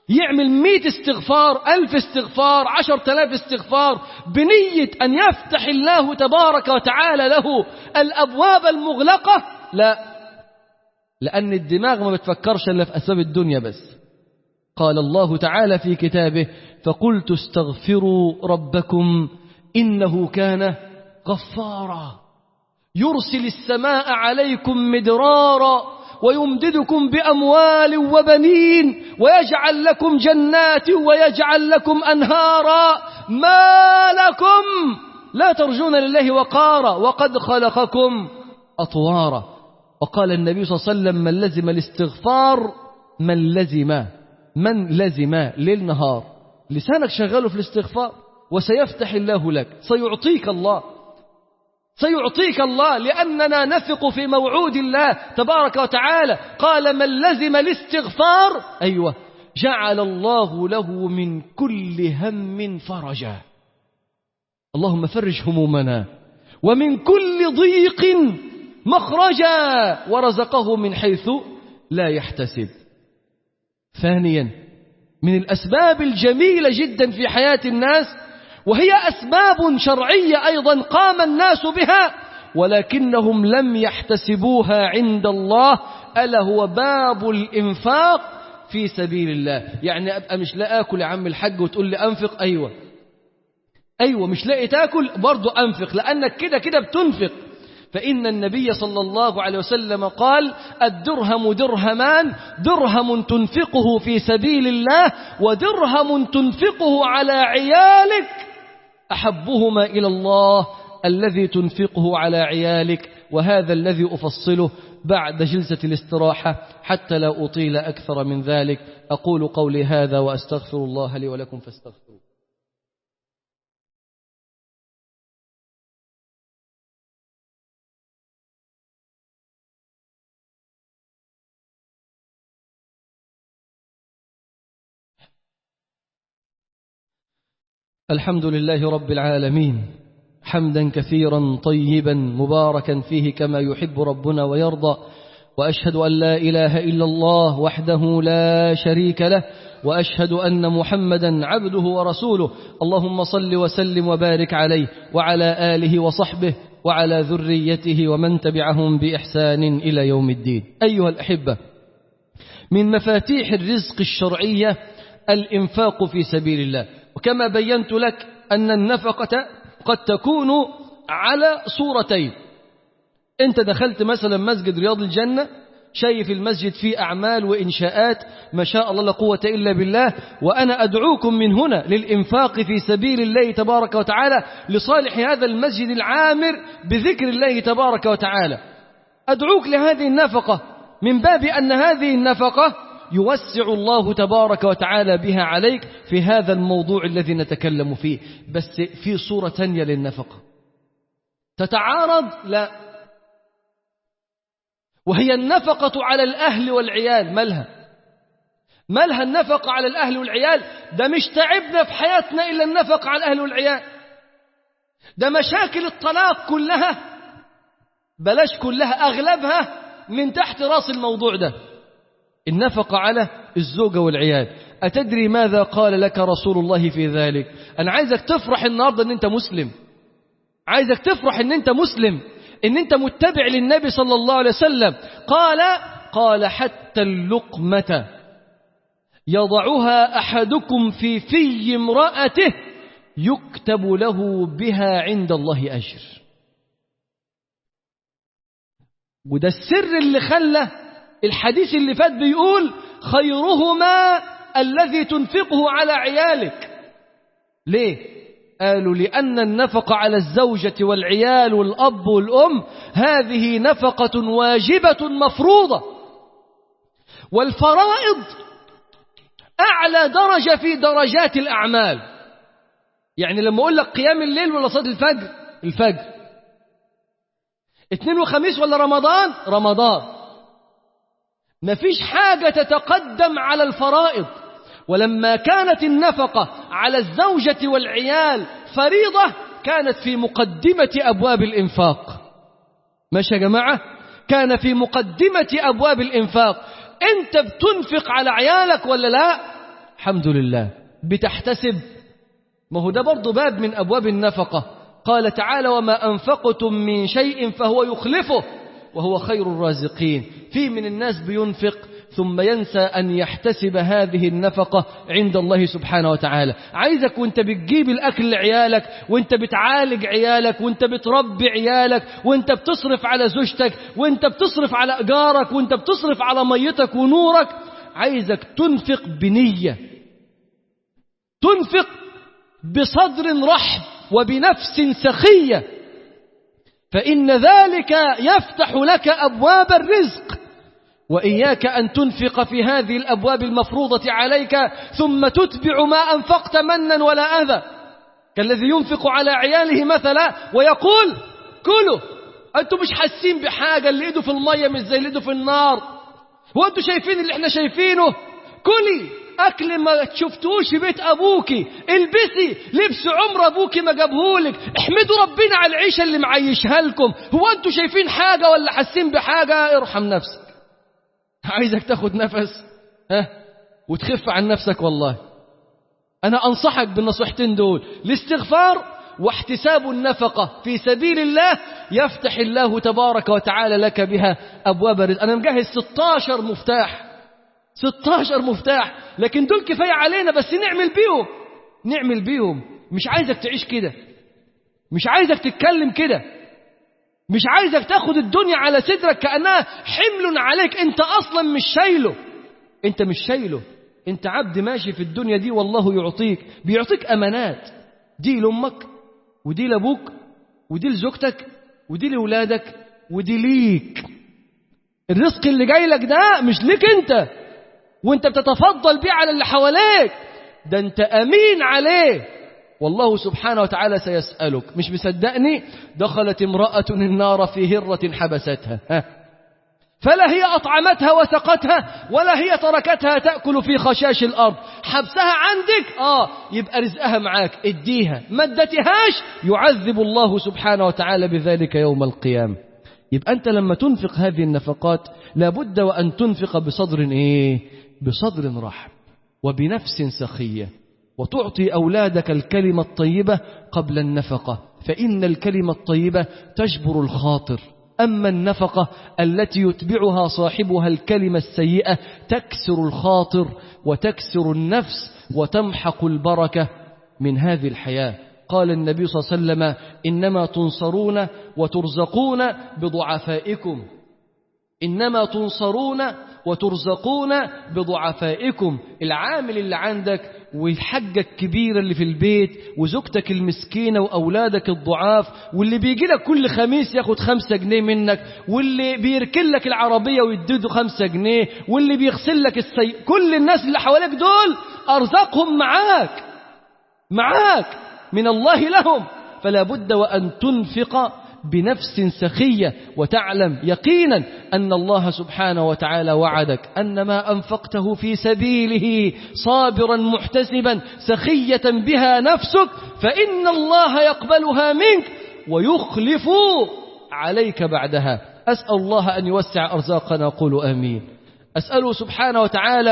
يعمل مئة استغفار ألف استغفار عشر تلاف استغفار بنية أن يفتح الله تبارك وتعالى له الأبواب المغلقة لا لأن الدماغ ما بتفكرش إلا في أسباب الدنيا بس قال الله تعالى في كتابه فقلت استغفروا ربكم إنه كان غفارا يرسل السماء عليكم مدرارا ويمددكم بأموال وبنين ويجعل لكم جنات ويجعل لكم أنهارا ما لكم لا ترجون لله وقارا وقد خلقكم أطوارا وقال النبي صلى الله عليه وسلم من لزم الاستغفار من لزم من لزم ليل نهار لسانك شغاله في الاستغفار وسيفتح الله لك سيعطيك الله سيعطيك الله لأننا نثق في موعود الله تبارك وتعالى قال من لزم الاستغفار أيوة جعل الله له من كل هم فرجا اللهم فرج همومنا ومن كل ضيق مخرجا ورزقه من حيث لا يحتسب ثانيا من الأسباب الجميلة جدا في حياة الناس وهي أسباب شرعية أيضا قام الناس بها ولكنهم لم يحتسبوها عند الله ألا هو باب الإنفاق في سبيل الله يعني أبقى مش لا أكل يا عم الحج وتقول لي أنفق أيوة أيوة مش لاقي تاكل برضو أنفق لأنك كده كده بتنفق فإن النبي صلى الله عليه وسلم قال الدرهم درهمان درهم تنفقه في سبيل الله ودرهم تنفقه على عيالك أحبهما إلى الله الذي تنفقه على عيالك وهذا الذي أفصله بعد جلسة الاستراحة حتى لا أطيل أكثر من ذلك أقول قولي هذا وأستغفر الله لي ولكم فاستغفروا الحمد لله رب العالمين حمدا كثيرا طيبا مباركا فيه كما يحب ربنا ويرضى وأشهد أن لا إله إلا الله وحده لا شريك له وأشهد أن محمدا عبده ورسوله اللهم صل وسلم وبارك عليه وعلى آله وصحبه وعلى ذريته ومن تبعهم بإحسان إلى يوم الدين أيها الأحبة من مفاتيح الرزق الشرعية الإنفاق في سبيل الله وكما بينت لك أن النفقة قد تكون على صورتين أنت دخلت مثلا مسجد رياض الجنة شايف المسجد فيه أعمال وإنشاءات ما شاء الله لا قوة إلا بالله وأنا أدعوكم من هنا للإنفاق في سبيل الله تبارك وتعالى لصالح هذا المسجد العامر بذكر الله تبارك وتعالى أدعوك لهذه النفقة من باب أن هذه النفقة يوسع الله تبارك وتعالى بها عليك في هذا الموضوع الذي نتكلم فيه بس في صورة تانية للنفقة تتعارض لا وهي النفقة على الأهل والعيال مالها مالها النفقة على الأهل والعيال ده مش تعبنا في حياتنا إلا النفقة على الأهل والعيال ده مشاكل الطلاق كلها بلاش كلها أغلبها من تحت راس الموضوع ده النفقة على الزوجة والعيال أتدري ماذا قال لك رسول الله في ذلك أنا عايزك تفرح النهاردة أن أنت مسلم عايزك تفرح أن أنت مسلم أن أنت متبع للنبي صلى الله عليه وسلم قال قال حتى اللقمة يضعها أحدكم في في امرأته يكتب له بها عند الله أجر وده السر اللي خلى الحديث اللي فات بيقول خيرهما الذي تنفقه على عيالك ليه قالوا لأن النفقة على الزوجة والعيال والأب والأم هذه نفقة واجبة مفروضة والفرائض أعلى درجة في درجات الأعمال يعني لما أقول لك قيام الليل ولا صلاة الفجر الفجر اثنين وخميس ولا رمضان رمضان مفيش حاجة تتقدم على الفرائض ولما كانت النفقة على الزوجة والعيال فريضة كانت في مقدمة أبواب الإنفاق ماشي يا جماعة كان في مقدمة أبواب الإنفاق أنت بتنفق على عيالك ولا لا الحمد لله بتحتسب ما هو ده برضه باب من أبواب النفقة قال تعالى وما أنفقتم من شيء فهو يخلفه وهو خير الرازقين في من الناس بينفق ثم ينسى أن يحتسب هذه النفقة عند الله سبحانه وتعالى عايزك وانت بتجيب الأكل لعيالك وانت بتعالج عيالك وانت بتربي عيالك وانت بتصرف على زوجتك وانت بتصرف على إيجارك وانت بتصرف على ميتك ونورك عايزك تنفق بنية تنفق بصدر رحب وبنفس سخية فإن ذلك يفتح لك أبواب الرزق وإياك أن تنفق في هذه الأبواب المفروضة عليك ثم تتبع ما أنفقت منا ولا أذى كالذي ينفق على عياله مثلا ويقول كلوا أنتم مش حاسين بحاجة اللي إيده في المية مش زي اللي إيده في النار هو أنتم شايفين اللي احنا شايفينه كلي أكل ما شفتوش في بيت أبوكي البسي لبس عمر أبوكي ما جابهولك احمدوا ربنا على العيشة اللي معيشها لكم هو أنتم شايفين حاجة ولا حاسين بحاجة ارحم نفسك عايزك تاخد نفس ها وتخف عن نفسك والله أنا أنصحك بالنصيحتين دول الاستغفار واحتساب النفقة في سبيل الله يفتح الله تبارك وتعالى لك بها أبواب الرزق أنا مجهز 16 مفتاح 16 مفتاح لكن دول كفاية علينا بس نعمل بيهم نعمل بيهم مش عايزك تعيش كده مش عايزك تتكلم كده مش عايزك تاخد الدنيا على صدرك كأنها حمل عليك انت اصلا مش شايله انت مش شايله انت عبد ماشي في الدنيا دي والله يعطيك بيعطيك امانات دي لامك ودي لابوك ودي لزوجتك ودي لولادك ودي ليك الرزق اللي جاي لك ده مش ليك انت وانت بتتفضل بيه على اللي حواليك ده انت امين عليه والله سبحانه وتعالى سيسألك مش مصدقني دخلت امرأة النار في هرة حبستها ها. فلا هي أطعمتها وسقتها ولا هي تركتها تأكل في خشاش الأرض حبسها عندك آه يبقى رزقها معاك اديها ما ادتهاش يعذب الله سبحانه وتعالى بذلك يوم القيامة يبقى أنت لما تنفق هذه النفقات لابد وأن تنفق بصدر إيه بصدر رحب وبنفس سخية وتعطي أولادك الكلمة الطيبة قبل النفقة فإن الكلمة الطيبة تجبر الخاطر أما النفقة التي يتبعها صاحبها الكلمة السيئة تكسر الخاطر وتكسر النفس وتمحق البركة من هذه الحياة قال النبي صلى الله عليه وسلم إنما تنصرون وترزقون بضعفائكم إنما تنصرون وترزقون بضعفائكم العامل اللي عندك والحجة الكبيرة اللي في البيت وزوجتك المسكينة وأولادك الضعاف واللي بيجي لك كل خميس ياخد خمسة جنيه منك واللي بيركن لك العربية ويديده خمسة جنيه واللي بيغسل لك السي... كل الناس اللي حواليك دول أرزاقهم معاك معاك من الله لهم فلا بد وأن تنفق بنفس سخية وتعلم يقينا أن الله سبحانه وتعالى وعدك أن ما أنفقته في سبيله صابرا محتسبا سخية بها نفسك فإن الله يقبلها منك ويخلف عليك بعدها أسأل الله أن يوسع أرزاقنا قولوا آمين أسأله سبحانه وتعالى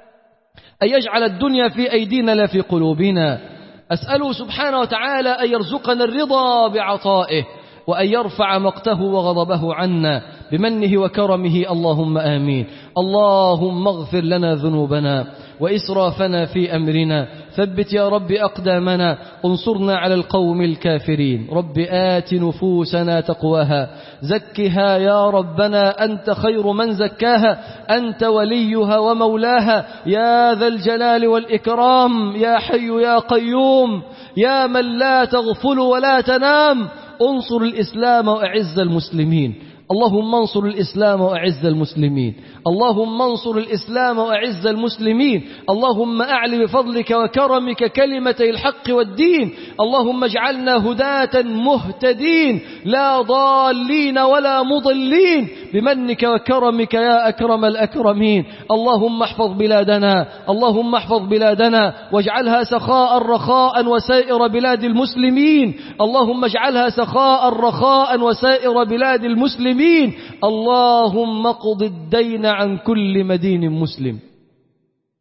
أن يجعل الدنيا في أيدينا لا في قلوبنا أسأله سبحانه وتعالى أن يرزقنا الرضا بعطائه وأن يرفع مقته وغضبه عنا بمنه وكرمه اللهم آمين اللهم اغفر لنا ذنوبنا وإسرافنا في أمرنا ثبت يا رب أقدامنا انصرنا على القوم الكافرين رب آت نفوسنا تقواها زكها يا ربنا أنت خير من زكاها أنت وليها ومولاها يا ذا الجلال والإكرام يا حي يا قيوم يا من لا تغفل ولا تنام انصر الإسلام وأعز المسلمين اللهم انصر الإسلام وأعز المسلمين اللهم انصر الإسلام وأعز المسلمين اللهم أعل بفضلك وكرمك كلمتي الحق والدين اللهم اجعلنا هداة مهتدين لا ضالين ولا مضلين بمنك وكرمك يا أكرم الأكرمين اللهم احفظ بلادنا اللهم احفظ بلادنا واجعلها سخاء رخاء وسائر بلاد المسلمين اللهم اجعلها سخاء رخاء وسائر بلاد المسلمين اللهم اقض الدين عن كل مدين مسلم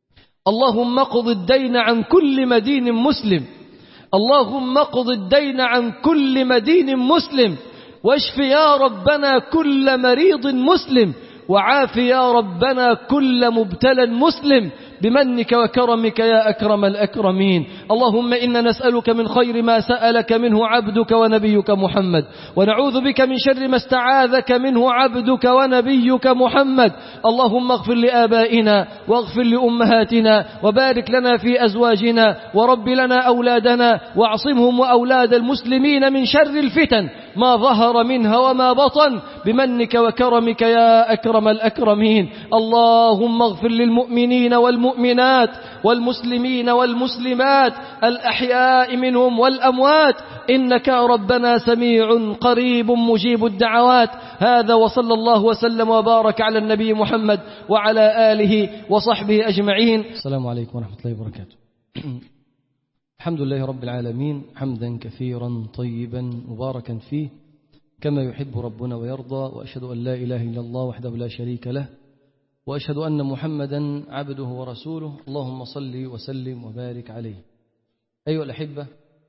اللهم اقض الدين عن كل مدين مسلم اللهم اقض الدين عن كل مدين مسلم واشف يا ربنا كل مريض مسلم وعاف يا ربنا كل مبتلى مسلم بمنك وكرمك يا أكرم الأكرمين اللهم إنا نسألك من خير ما سألك منه عبدك ونبيك محمد ونعوذ بك من شر ما استعاذك منه عبدك ونبيك محمد اللهم اغفر لآبائنا واغفر لأمهاتنا وبارك لنا في أزواجنا ورب لنا أولادنا واعصمهم وأولاد المسلمين من شر الفتن ما ظهر منها وما بطن بمنك وكرمك يا أكرم الأكرمين اللهم اغفر للمؤمنين والمؤمنات والمسلمين والمسلمات الأحياء منهم والأموات إنك ربنا سميع قريب مجيب الدعوات هذا وصلى الله وسلم وبارك على النبي محمد وعلى آله وصحبه أجمعين السلام عليكم ورحمة الله وبركاته الحمد لله رب العالمين حمدا كثيرا طيبا مباركا فيه كما يحب ربنا ويرضى وأشهد أن لا إله إلا الله وحده لا شريك له وأشهد أن محمدا عبده ورسوله اللهم صل وسلم وبارك عليه أيها الأحبة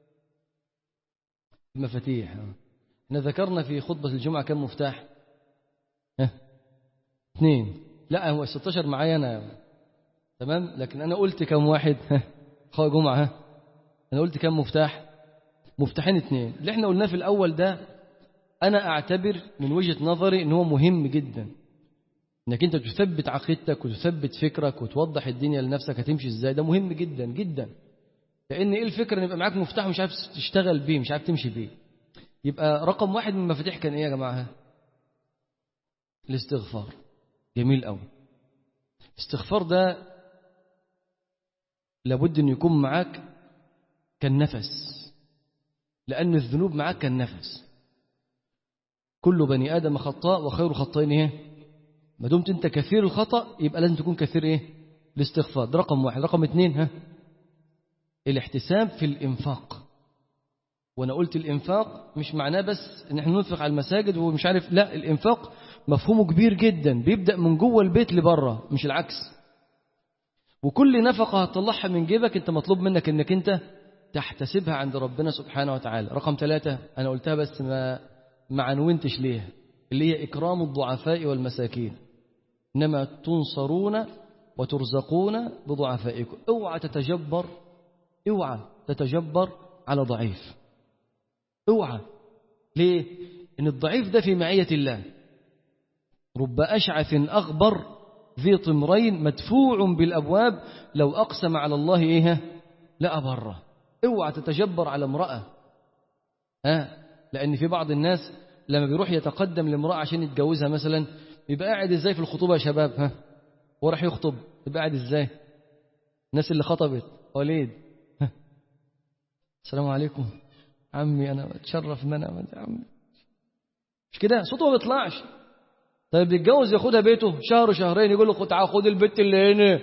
المفاتيح احنا ذكرنا في خطبة الجمعة كم مفتاح ها اثنين لا هو 16 معايا أنا تمام لكن أنا قلت كم واحد خوا جمعة ها أنا قلت كم مفتاح مفتاحين اثنين اللي احنا قلناه في الأول ده أنا أعتبر من وجهة نظري إن هو مهم جدا إنك أنت تثبت عقيدتك وتثبت فكرك وتوضح الدنيا لنفسك هتمشي إزاي ده مهم جدا جدا لأن إيه الفكرة إن يبقى معاك مفتاح ومش عارف تشتغل بيه مش عارف تمشي بيه يبقى رقم واحد من المفاتيح كان إيه يا جماعة الاستغفار جميل قوي الاستغفار ده لابد أن يكون معاك كالنفس لأن الذنوب معاك كالنفس كل بني آدم خطاء وخير خطائين إيه ما دمت أنت كثير الخطأ يبقى لازم تكون كثير إيه الاستغفار ده رقم واحد رقم اثنين ها الاحتساب في الإنفاق وأنا قلت الإنفاق مش معناه بس إن احنا ننفق على المساجد ومش عارف لا الإنفاق مفهومه كبير جدا بيبدأ من جوه البيت لبره مش العكس وكل نفقة هتطلعها من جيبك أنت مطلوب منك إنك أنت تحتسبها عند ربنا سبحانه وتعالى رقم ثلاثة أنا قلتها بس ما ما عنونتش ليها اللي هي إكرام الضعفاء والمساكين إنما تنصرون وترزقون بضعفائكم اوعى تتجبر اوعى تتجبر على ضعيف اوعى ليه ان الضعيف ده في معية الله رب أشعث أغبر ذي طمرين مدفوع بالأبواب لو أقسم على الله إيه لا أبره اوعى تتجبر على امرأة ها لأن في بعض الناس لما بيروح يتقدم لامرأة عشان يتجوزها مثلا يبقى قاعد ازاي في الخطوبة يا شباب ها هو راح يخطب يبقى قاعد ازاي الناس اللي خطبت وليد ها. السلام عليكم عمي انا اتشرف ان انا عمي مش كده صوته ما بيطلعش طيب بيتجوز ياخدها بيته شهر شهرين يقول له تعال خد البت اللي هنا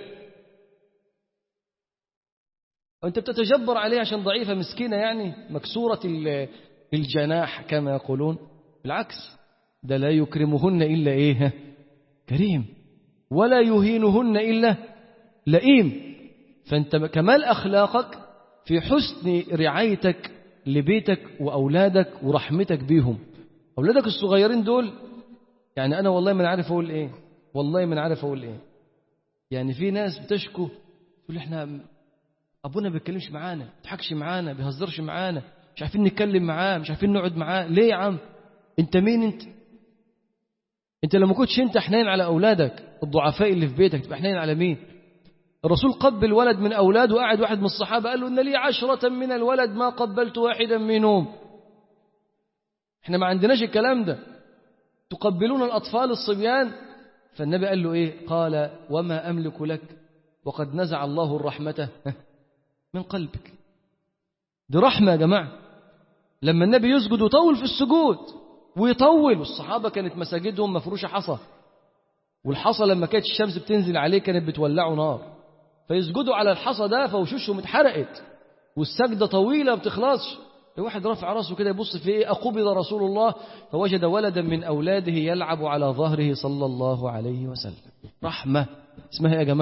وانت بتتجبر عليه عشان ضعيفة مسكينة يعني مكسورة الجناح كما يقولون بالعكس ده لا يكرمهن إلا إيه كريم ولا يهينهن إلا لئيم فأنت كمال أخلاقك في حسن رعايتك لبيتك وأولادك ورحمتك بيهم أولادك الصغيرين دول يعني أنا والله من عارف أقول إيه والله من عارف أقول إيه يعني في ناس بتشكو تقول إحنا أبونا ما بيتكلمش معانا ما بيضحكش معانا ما بيهزرش معانا مش عارفين نتكلم معاه مش عارفين نقعد معاه ليه يا عم انت مين انت انت لما كنتش انت حنين على اولادك الضعفاء اللي في بيتك تبقى حنين على مين الرسول قبل ولد من اولاده وقعد واحد من الصحابه قال له ان لي عشرة من الولد ما قبلت واحدا منهم احنا ما عندناش الكلام ده تقبلون الاطفال الصبيان فالنبي قال له ايه قال وما املك لك وقد نزع الله الرحمه من قلبك دي رحمه يا جماعه لما النبي يسجد ويطول في السجود ويطول والصحابة كانت مساجدهم مفروشة حصى والحصى لما كانت الشمس بتنزل عليه كانت بتولعه نار فيسجدوا على الحصى ده فوشوشهم اتحرقت والسجدة طويلة ما بتخلصش واحد رافع راسه كده يبص في ايه أقبض رسول الله فوجد ولدا من أولاده يلعب على ظهره صلى الله عليه وسلم رحمة اسمها يا جماعة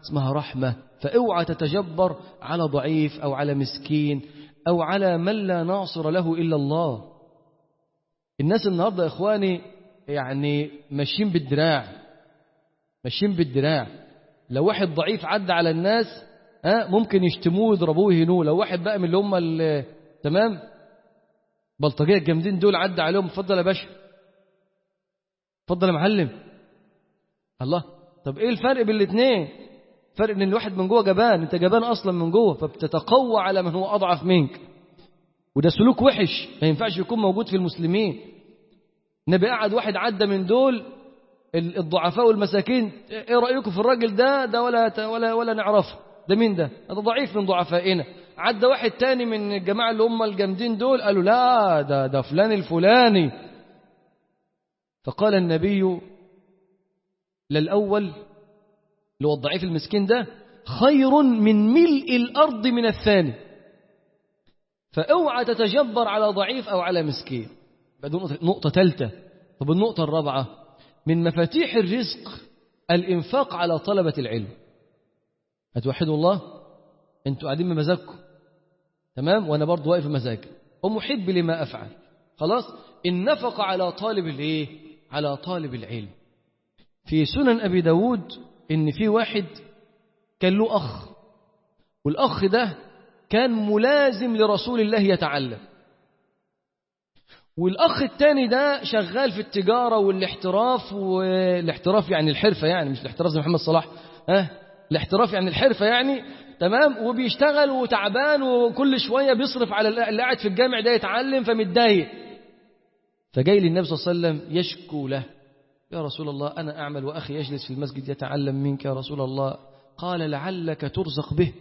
اسمها رحمة فاوعى تتجبر على ضعيف أو على مسكين أو على من لا ناصر له إلا الله الناس النهاردة يا إخواني يعني ماشيين بالدراع ماشيين بالدراع لو واحد ضعيف عدى على الناس ها ممكن يشتموه ويضربوه ويهنوه لو واحد بقى من اللي هم ال- تمام بلطجيه الجامدين دول عدى عليهم اتفضل يا باشا اتفضل يا معلم الله طب ايه الفرق بين الاثنين فرق ان الواحد من جوه جبان انت جبان اصلا من جوه فبتتقوى على من هو اضعف منك وده سلوك وحش ما ينفعش يكون موجود في المسلمين النبي قعد واحد عدى من دول ال- الضعفاء والمساكين ايه رايكم في الراجل ده ده ولا ولا ولا نعرفه ده مين ده هذا ضعيف من ضعفائنا عدى واحد تاني من الجماعه اللي هم الجامدين دول قالوا لا ده ده فلان الفلاني فقال النبي للاول اللي هو الضعيف المسكين ده خير من ملء الارض من الثاني فاوعى تتجبر على ضعيف او على مسكين بعد نقطه نقطه ثالثه طب النقطه الرابعه من مفاتيح الرزق الانفاق على طلبه العلم هتوحدوا الله انتوا قاعدين بمزاجكم تمام وانا برضو واقف بمزاجي ومحب لما افعل خلاص النفق على طالب الايه على طالب العلم في سنن ابي داود ان في واحد كان له اخ والاخ ده كان ملازم لرسول الله يتعلم والاخ التاني ده شغال في التجاره والاحتراف والاحتراف يعني الحرفه يعني مش الاحتراف زي محمد صلاح ها الاحتراف يعني الحرفه يعني تمام وبيشتغل وتعبان وكل شويه بيصرف على اللي قاعد في الجامع ده يتعلم فمتضايق فجاي للنبي صلى الله عليه وسلم يشكو له يا رسول الله انا اعمل واخي يجلس في المسجد يتعلم منك يا رسول الله قال لعلك ترزق به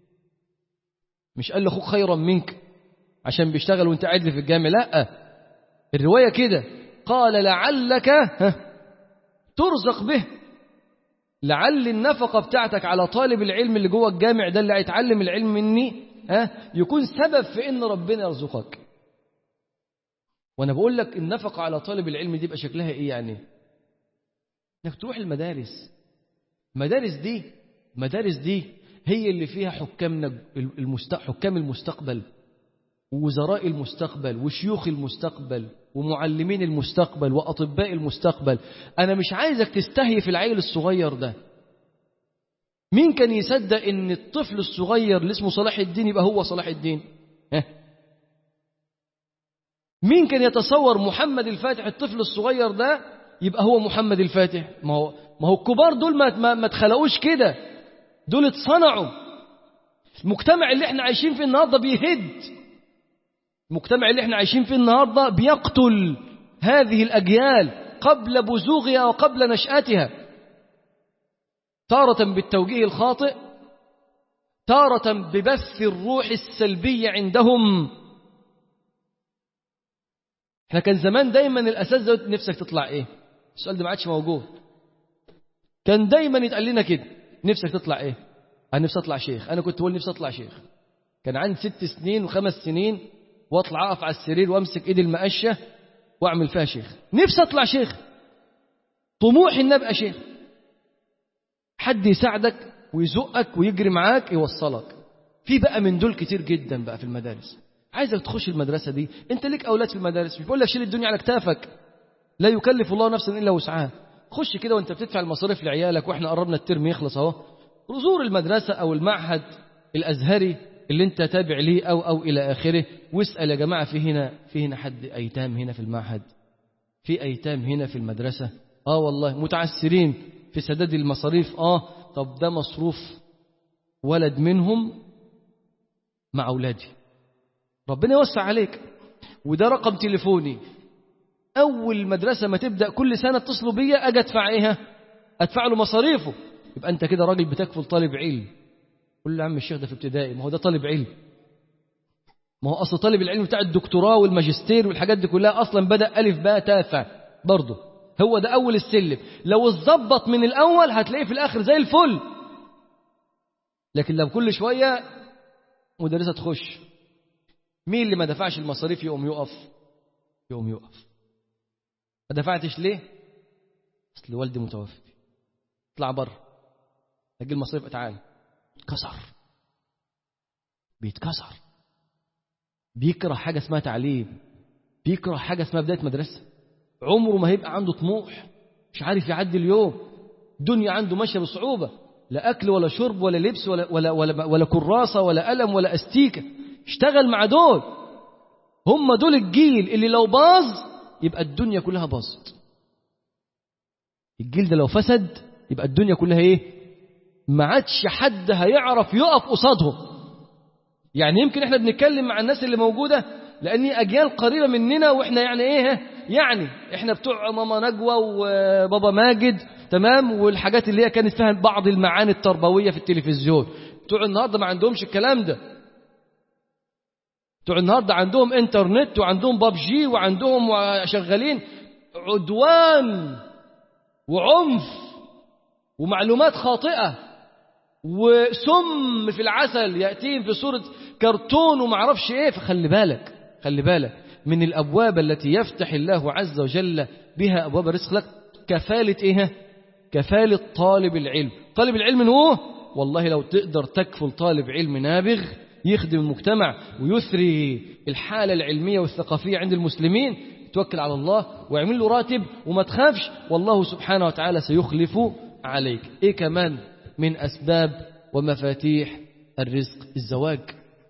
مش قال له اخوك خيرا منك عشان بيشتغل وانت قاعد لي في الجامع لا الروايه كده قال لعلك ها، ترزق به لعل النفقه بتاعتك على طالب العلم اللي جوه الجامع ده اللي هيتعلم العلم مني ها يكون سبب في ان ربنا يرزقك وانا بقول لك النفقه على طالب العلم دي يبقى شكلها ايه يعني انك تروح المدارس المدارس دي المدارس دي هي اللي فيها حكامنا المست... حكام المستقبل ووزراء المستقبل وشيوخ المستقبل ومعلمين المستقبل وأطباء المستقبل أنا مش عايزك تستهيف العيل الصغير ده مين كان يصدق ان الطفل الصغير اللي اسمه صلاح الدين يبقى هو صلاح الدين ها؟ مين كان يتصور محمد الفاتح الطفل الصغير ده يبقى هو محمد الفاتح ما هو ما هو الكبار دول ما ما, ما اتخلقوش كده دول اتصنعوا المجتمع اللي احنا عايشين فيه النهارده بيهد المجتمع اللي احنا عايشين فيه النهارده بيقتل هذه الاجيال قبل بزوغها وقبل نشاتها تارة بالتوجيه الخاطئ تارة ببث الروح السلبية عندهم احنا كان زمان دايما الاساس ده نفسك تطلع ايه السؤال ده ما عادش موجود كان دايما يتقال لنا كده نفسك تطلع ايه انا نفسي اطلع شيخ انا كنت بقول نفسي اطلع شيخ كان عندي ست سنين وخمس سنين واطلع اقف على السرير وامسك ايدي المقشه واعمل فيها شيخ نفسي اطلع شيخ طموحي ان ابقى شيخ حد يساعدك ويزقك ويجري معاك يوصلك في بقى من دول كتير جدا بقى في المدارس عايزك تخش المدرسة دي انت ليك اولاد في المدارس مش بقول لك شيل الدنيا على كتافك لا يكلف الله نفسا الا وسعها خش كده وانت بتدفع المصاريف لعيالك واحنا قربنا الترم يخلص اهو زور المدرسة او المعهد الازهري اللي انت تابع ليه او او الى اخره واسال يا جماعه في هنا في هنا حد ايتام هنا في المعهد في ايتام هنا في المدرسه اه والله متعسرين في سداد المصاريف اه طب ده مصروف ولد منهم مع اولادي ربنا يوسع عليك وده رقم تليفوني اول مدرسه ما تبدا كل سنه اتصلوا بيا اجي ادفع ايه ادفع له مصاريفه يبقى انت كده راجل بتكفل طالب علم قول له يا عم الشيخ ده في ابتدائي ما هو ده طالب علم ما هو اصل طالب العلم بتاع الدكتوراه والماجستير والحاجات دي كلها اصلا بدا الف باء تافه برضه هو ده اول السلم لو اتظبط من الاول هتلاقيه في الاخر زي الفل لكن لو كل شويه مدرسه تخش مين اللي ما دفعش المصاريف يقوم يقف يقوم يقف ما دفعتش ليه اصل والدي متوفي اطلع بره أجل المصاريف تعال كسر بيتكسر بيكره حاجة اسمها تعليم بيكره حاجة اسمها بداية مدرسة عمره ما هيبقى عنده طموح مش عارف يعدي اليوم الدنيا عنده ماشية بصعوبة لا أكل ولا شرب ولا لبس ولا, ولا, ولا, ولا كراسة ولا قلم ولا أستيكة اشتغل مع دول هم دول الجيل اللي لو باظ يبقى الدنيا كلها باظت الجيل ده لو فسد يبقى الدنيا كلها ايه ما عادش حد هيعرف يقف قصادهم يعني يمكن احنا بنتكلم مع الناس اللي موجوده لان اجيال قريبه مننا واحنا يعني ايه يعني احنا بتوع ماما نجوى وبابا ماجد تمام والحاجات اللي هي كانت فيها بعض المعاني التربويه في التلفزيون بتوع النهارده ما عندهمش الكلام ده بتوع النهارده عندهم انترنت وعندهم بابجي وعندهم شغالين عدوان وعنف ومعلومات خاطئه وسم في العسل ياتيهم في صوره كرتون وما اعرفش ايه فخلي بالك خلي بالك من الابواب التي يفتح الله عز وجل بها ابواب الرزق لك كفاله ايه كفاله طالب العلم طالب العلم هو والله لو تقدر تكفل طالب علم نابغ يخدم المجتمع ويثري الحالة العلمية والثقافية عند المسلمين توكل على الله واعمل له راتب وما تخافش والله سبحانه وتعالى سيخلف عليك ايه كمان من أسباب ومفاتيح الرزق الزواج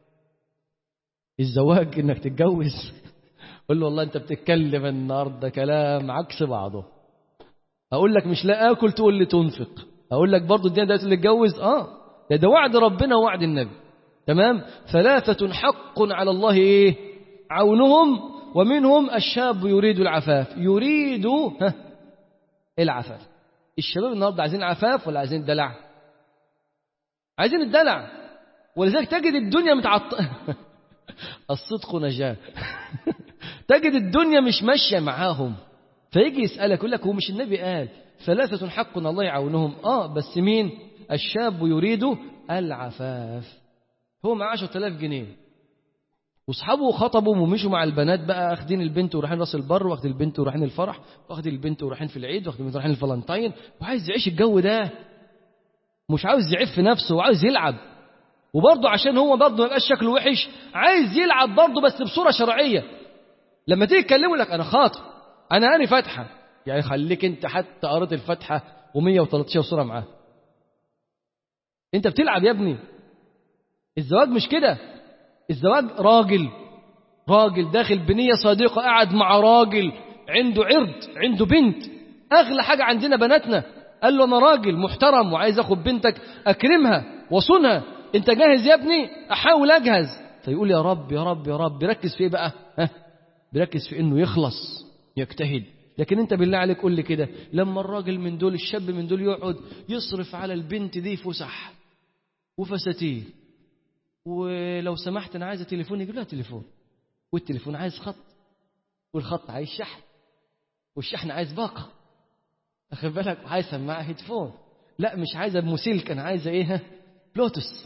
الزواج انك تتجوز قول له والله انت بتتكلم النهارده كلام عكس بعضه اقول لك مش لا اكل تقول لي تنفق اقول لك برضه الدنيا دلوقتي اللي اتجوز اه ده, ده وعد ربنا ووعد النبي تمام ثلاثة حق على الله ايه عونهم ومنهم الشاب يريد العفاف يريد ها العفاف الشباب النهارده عايزين عفاف ولا عايزين الدلع عايزين الدلع ولذلك تجد الدنيا متعط الصدق نجاة تجد الدنيا مش ماشية معاهم فيجي يسألك يقول لك هو مش النبي قال ثلاثة حق الله يعونهم اه بس مين الشاب يريد العفاف هو معاه 10000 جنيه واصحابه خطبوا ومشوا مع البنات بقى اخدين البنت ورايحين راس البر واخدين البنت ورايحين الفرح واخدين البنت ورايحين في العيد واخدين البنت ورايحين الفالنتين وعايز يعيش الجو ده مش عاوز يعف نفسه وعاوز يلعب وبرضه عشان هو برضه ما يبقاش شكله وحش عايز يلعب برضه بس بصوره شرعيه لما تيجي تكلمه لك انا خاطب انا اني فاتحه يعني خليك انت حتى قريت الفاتحه و113 صوره معاه انت بتلعب يا ابني الزواج مش كده الزواج راجل راجل داخل بنية صادقة قاعد مع راجل عنده عرض عنده بنت أغلى حاجة عندنا بناتنا قال له أنا راجل محترم وعايز أخد بنتك أكرمها وصنها أنت جاهز يا ابني أحاول أجهز فيقول يا رب يا رب يا رب بيركز في إيه بقى ها بيركز في إنه يخلص يجتهد لكن انت بالله عليك قول لي كده لما الراجل من دول الشاب من دول يقعد يصرف على البنت دي فسح وفساتين ولو سمحت انا عايزه تليفون يجيب لها تليفون والتليفون عايز خط والخط عايز شحن والشحن عايز باقه اخد بالك عايز سماعه هيدفون لا مش عايزه بمسلك انا عايزه ايه بلوتوس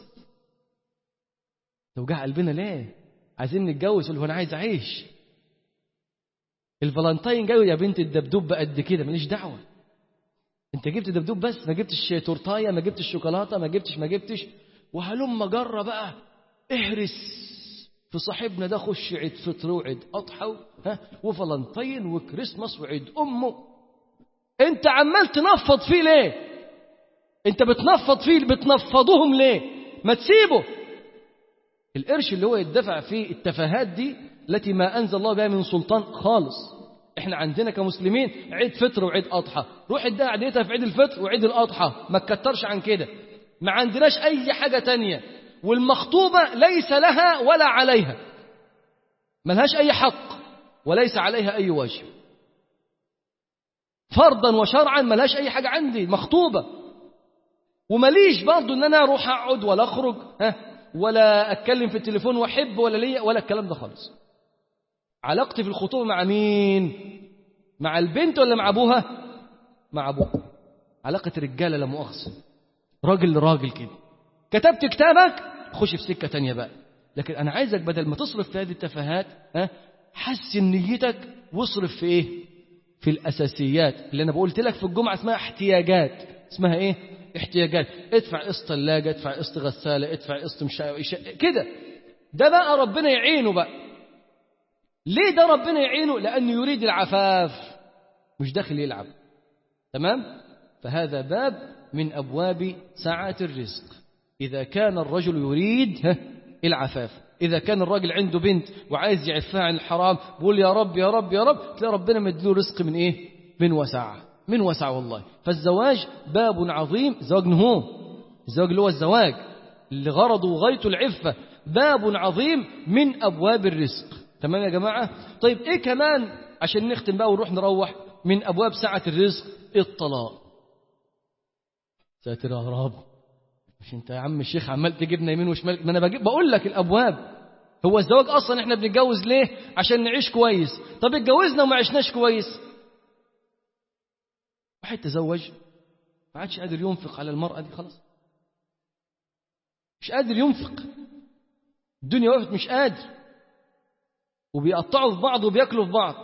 توجع قلبنا ليه عايزين نتجوز ولا انا عايز اعيش الفالنتين جاي يا بنت الدبدوب قد كده ماليش دعوه انت جبت دبدوب بس ما جبتش تورتايه ما جبتش شوكولاته ما جبتش ما جبتش وهلم جرة بقى اهرس في صاحبنا ده خش عيد فطر وعيد أضحى ها وفلنطين وكريسماس وعيد أمه أنت عمال تنفض فيه ليه؟ أنت بتنفض فيه بتنفضهم ليه؟ ما تسيبه القرش اللي هو يدفع فيه التفاهات دي التي ما أنزل الله بها من سلطان خالص احنا عندنا كمسلمين عيد فطر وعيد أضحى روح اديها عديتها في عيد الفطر وعيد الأضحى ما تكترش عن كده ما عندناش أي حاجة تانية والمخطوبة ليس لها ولا عليها ملهاش أي حق وليس عليها أي واجب فرضا وشرعا ملهاش أي حاجة عندي مخطوبة ومليش برضو ان انا اروح اقعد ولا اخرج ها ولا اتكلم في التليفون واحب ولا ليا ولا الكلام ده خالص علاقتي في الخطوبه مع مين مع البنت ولا مع ابوها مع ابوها علاقه رجاله لا مؤاخذه راجل لراجل كده كتبت كتابك خش في سكه تانية بقى لكن انا عايزك بدل ما تصرف في هذه التفاهات ها حسن نيتك واصرف في ايه في الاساسيات اللي انا قلت لك في الجمعه اسمها احتياجات اسمها ايه احتياجات ادفع قسط ثلاجة ادفع قسط غسالة ادفع قسط مش كده ده بقى ربنا يعينه بقى ليه ده ربنا يعينه لأنه يريد العفاف مش داخل يلعب تمام فهذا باب من أبواب سعة الرزق إذا كان الرجل يريد العفاف إذا كان الراجل عنده بنت وعايز يعفها عن الحرام بيقول يا رب يا رب يا رب تلاقي ربنا مديله رزق من إيه من وسعه من وسع والله فالزواج باب عظيم زواج نهو الزواج اللي هو الزواج اللي غرضه وغايته العفة باب عظيم من أبواب الرزق تمام يا جماعة طيب إيه كمان عشان نختم بقى ونروح نروح من أبواب سعة الرزق الطلاق ساتر يا رب مش انت يا عم الشيخ عمال تجيبنا يمين وشمال ما انا بجيب بقول لك الابواب هو الزواج اصلا احنا بنتجوز ليه عشان نعيش كويس طب اتجوزنا وما عشناش كويس واحد تزوج ما عادش قادر ينفق على المرأة دي خلاص مش قادر ينفق الدنيا وقفت مش قادر وبيقطعوا في بعض وبياكلوا في بعض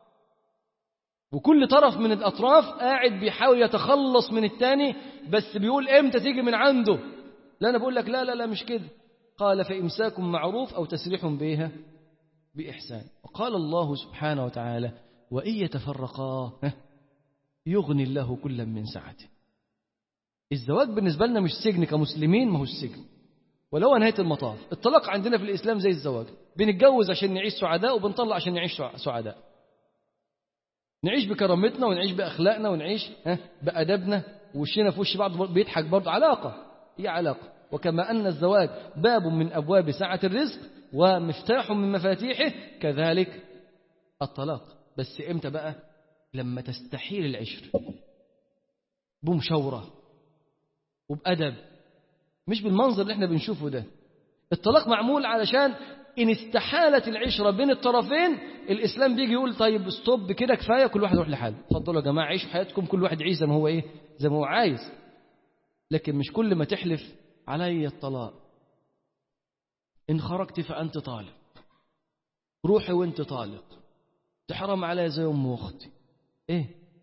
وكل طرف من الأطراف قاعد بيحاول يتخلص من التاني بس بيقول امتى تيجي من عنده لا أنا بقول لك لا لا لا مش كده قال فإمساك معروف أو تسريح بها بإحسان وقال الله سبحانه وتعالى وإن يتفرقا يغني الله كلا من سعته الزواج بالنسبة لنا مش سجن كمسلمين ما هو السجن ولو نهاية المطاف الطلاق عندنا في الإسلام زي الزواج بنتجوز عشان نعيش سعداء وبنطلع عشان نعيش سعداء نعيش بكرامتنا ونعيش بأخلاقنا ونعيش بأدبنا وشنا في وش بعض بيضحك برضه علاقة هي علاقة وكما أن الزواج باب من أبواب سعة الرزق ومفتاح من مفاتيحه كذلك الطلاق بس إمتى بقى لما تستحيل العشر بمشورة وبأدب مش بالمنظر اللي احنا بنشوفه ده الطلاق معمول علشان إن استحالت العشرة بين الطرفين الإسلام بيجي يقول طيب ستوب كده كفاية كل واحد يروح لحاله اتفضلوا يا جماعة عيشوا حياتكم كل واحد يعيش زي ما هو إيه زي ما هو عايز لكن مش كل ما تحلف علي الطلاق إن خرجت فأنت طالق روحي وأنت طالق تحرم علي زي أم أختي إيه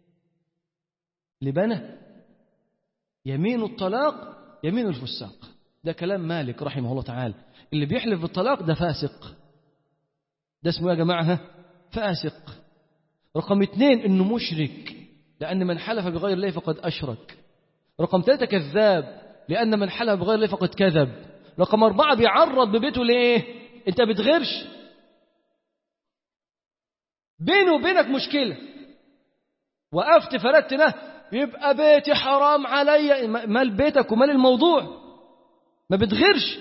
لبنى يمين الطلاق يمين الفساق ده كلام مالك رحمه الله تعالى اللي بيحلف بالطلاق ده فاسق ده اسمه يا جماعة فاسق رقم اثنين انه مشرك لأن من حلف بغير الله فقد أشرك رقم ثلاثة كذاب لأن من حلف بغير الله فقد كذب رقم أربعة بيعرض ببيته لإيه أنت بتغيرش بينه وبينك مشكلة وقفت فردت نه يبقى بيتي حرام عليا مال بيتك ومال الموضوع ما بتغيرش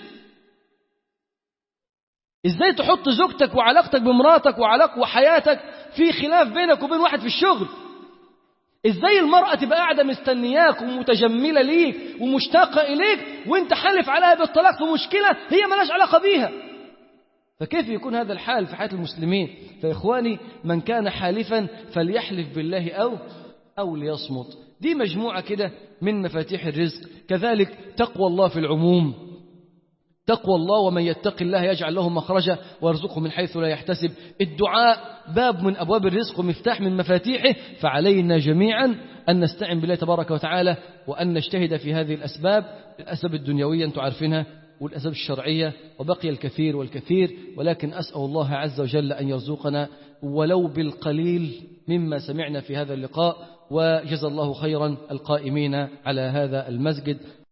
ازاي تحط زوجتك وعلاقتك بمراتك وعلاق وحياتك في خلاف بينك وبين واحد في الشغل ازاي المرأة تبقى قاعدة مستنياك ومتجملة ليك ومشتاقة إليك وانت حلف عليها بالطلاق في مشكلة هي ملاش علاقة بيها فكيف يكون هذا الحال في حياة المسلمين فإخواني من كان حالفا فليحلف بالله أو أو ليصمت دي مجموعة كده من مفاتيح الرزق كذلك تقوى الله في العموم تقوى الله ومن يتق الله يجعل له مخرجا ويرزقه من حيث لا يحتسب الدعاء باب من أبواب الرزق ومفتاح من مفاتيحه فعلينا جميعا أن نستعن بالله تبارك وتعالى وأن نجتهد في هذه الأسباب الأسباب الدنيوية أنتم عارفينها والأسباب الشرعية وبقي الكثير والكثير ولكن أسأل الله عز وجل أن يرزقنا ولو بالقليل مما سمعنا في هذا اللقاء وجزى الله خيرا القائمين على هذا المسجد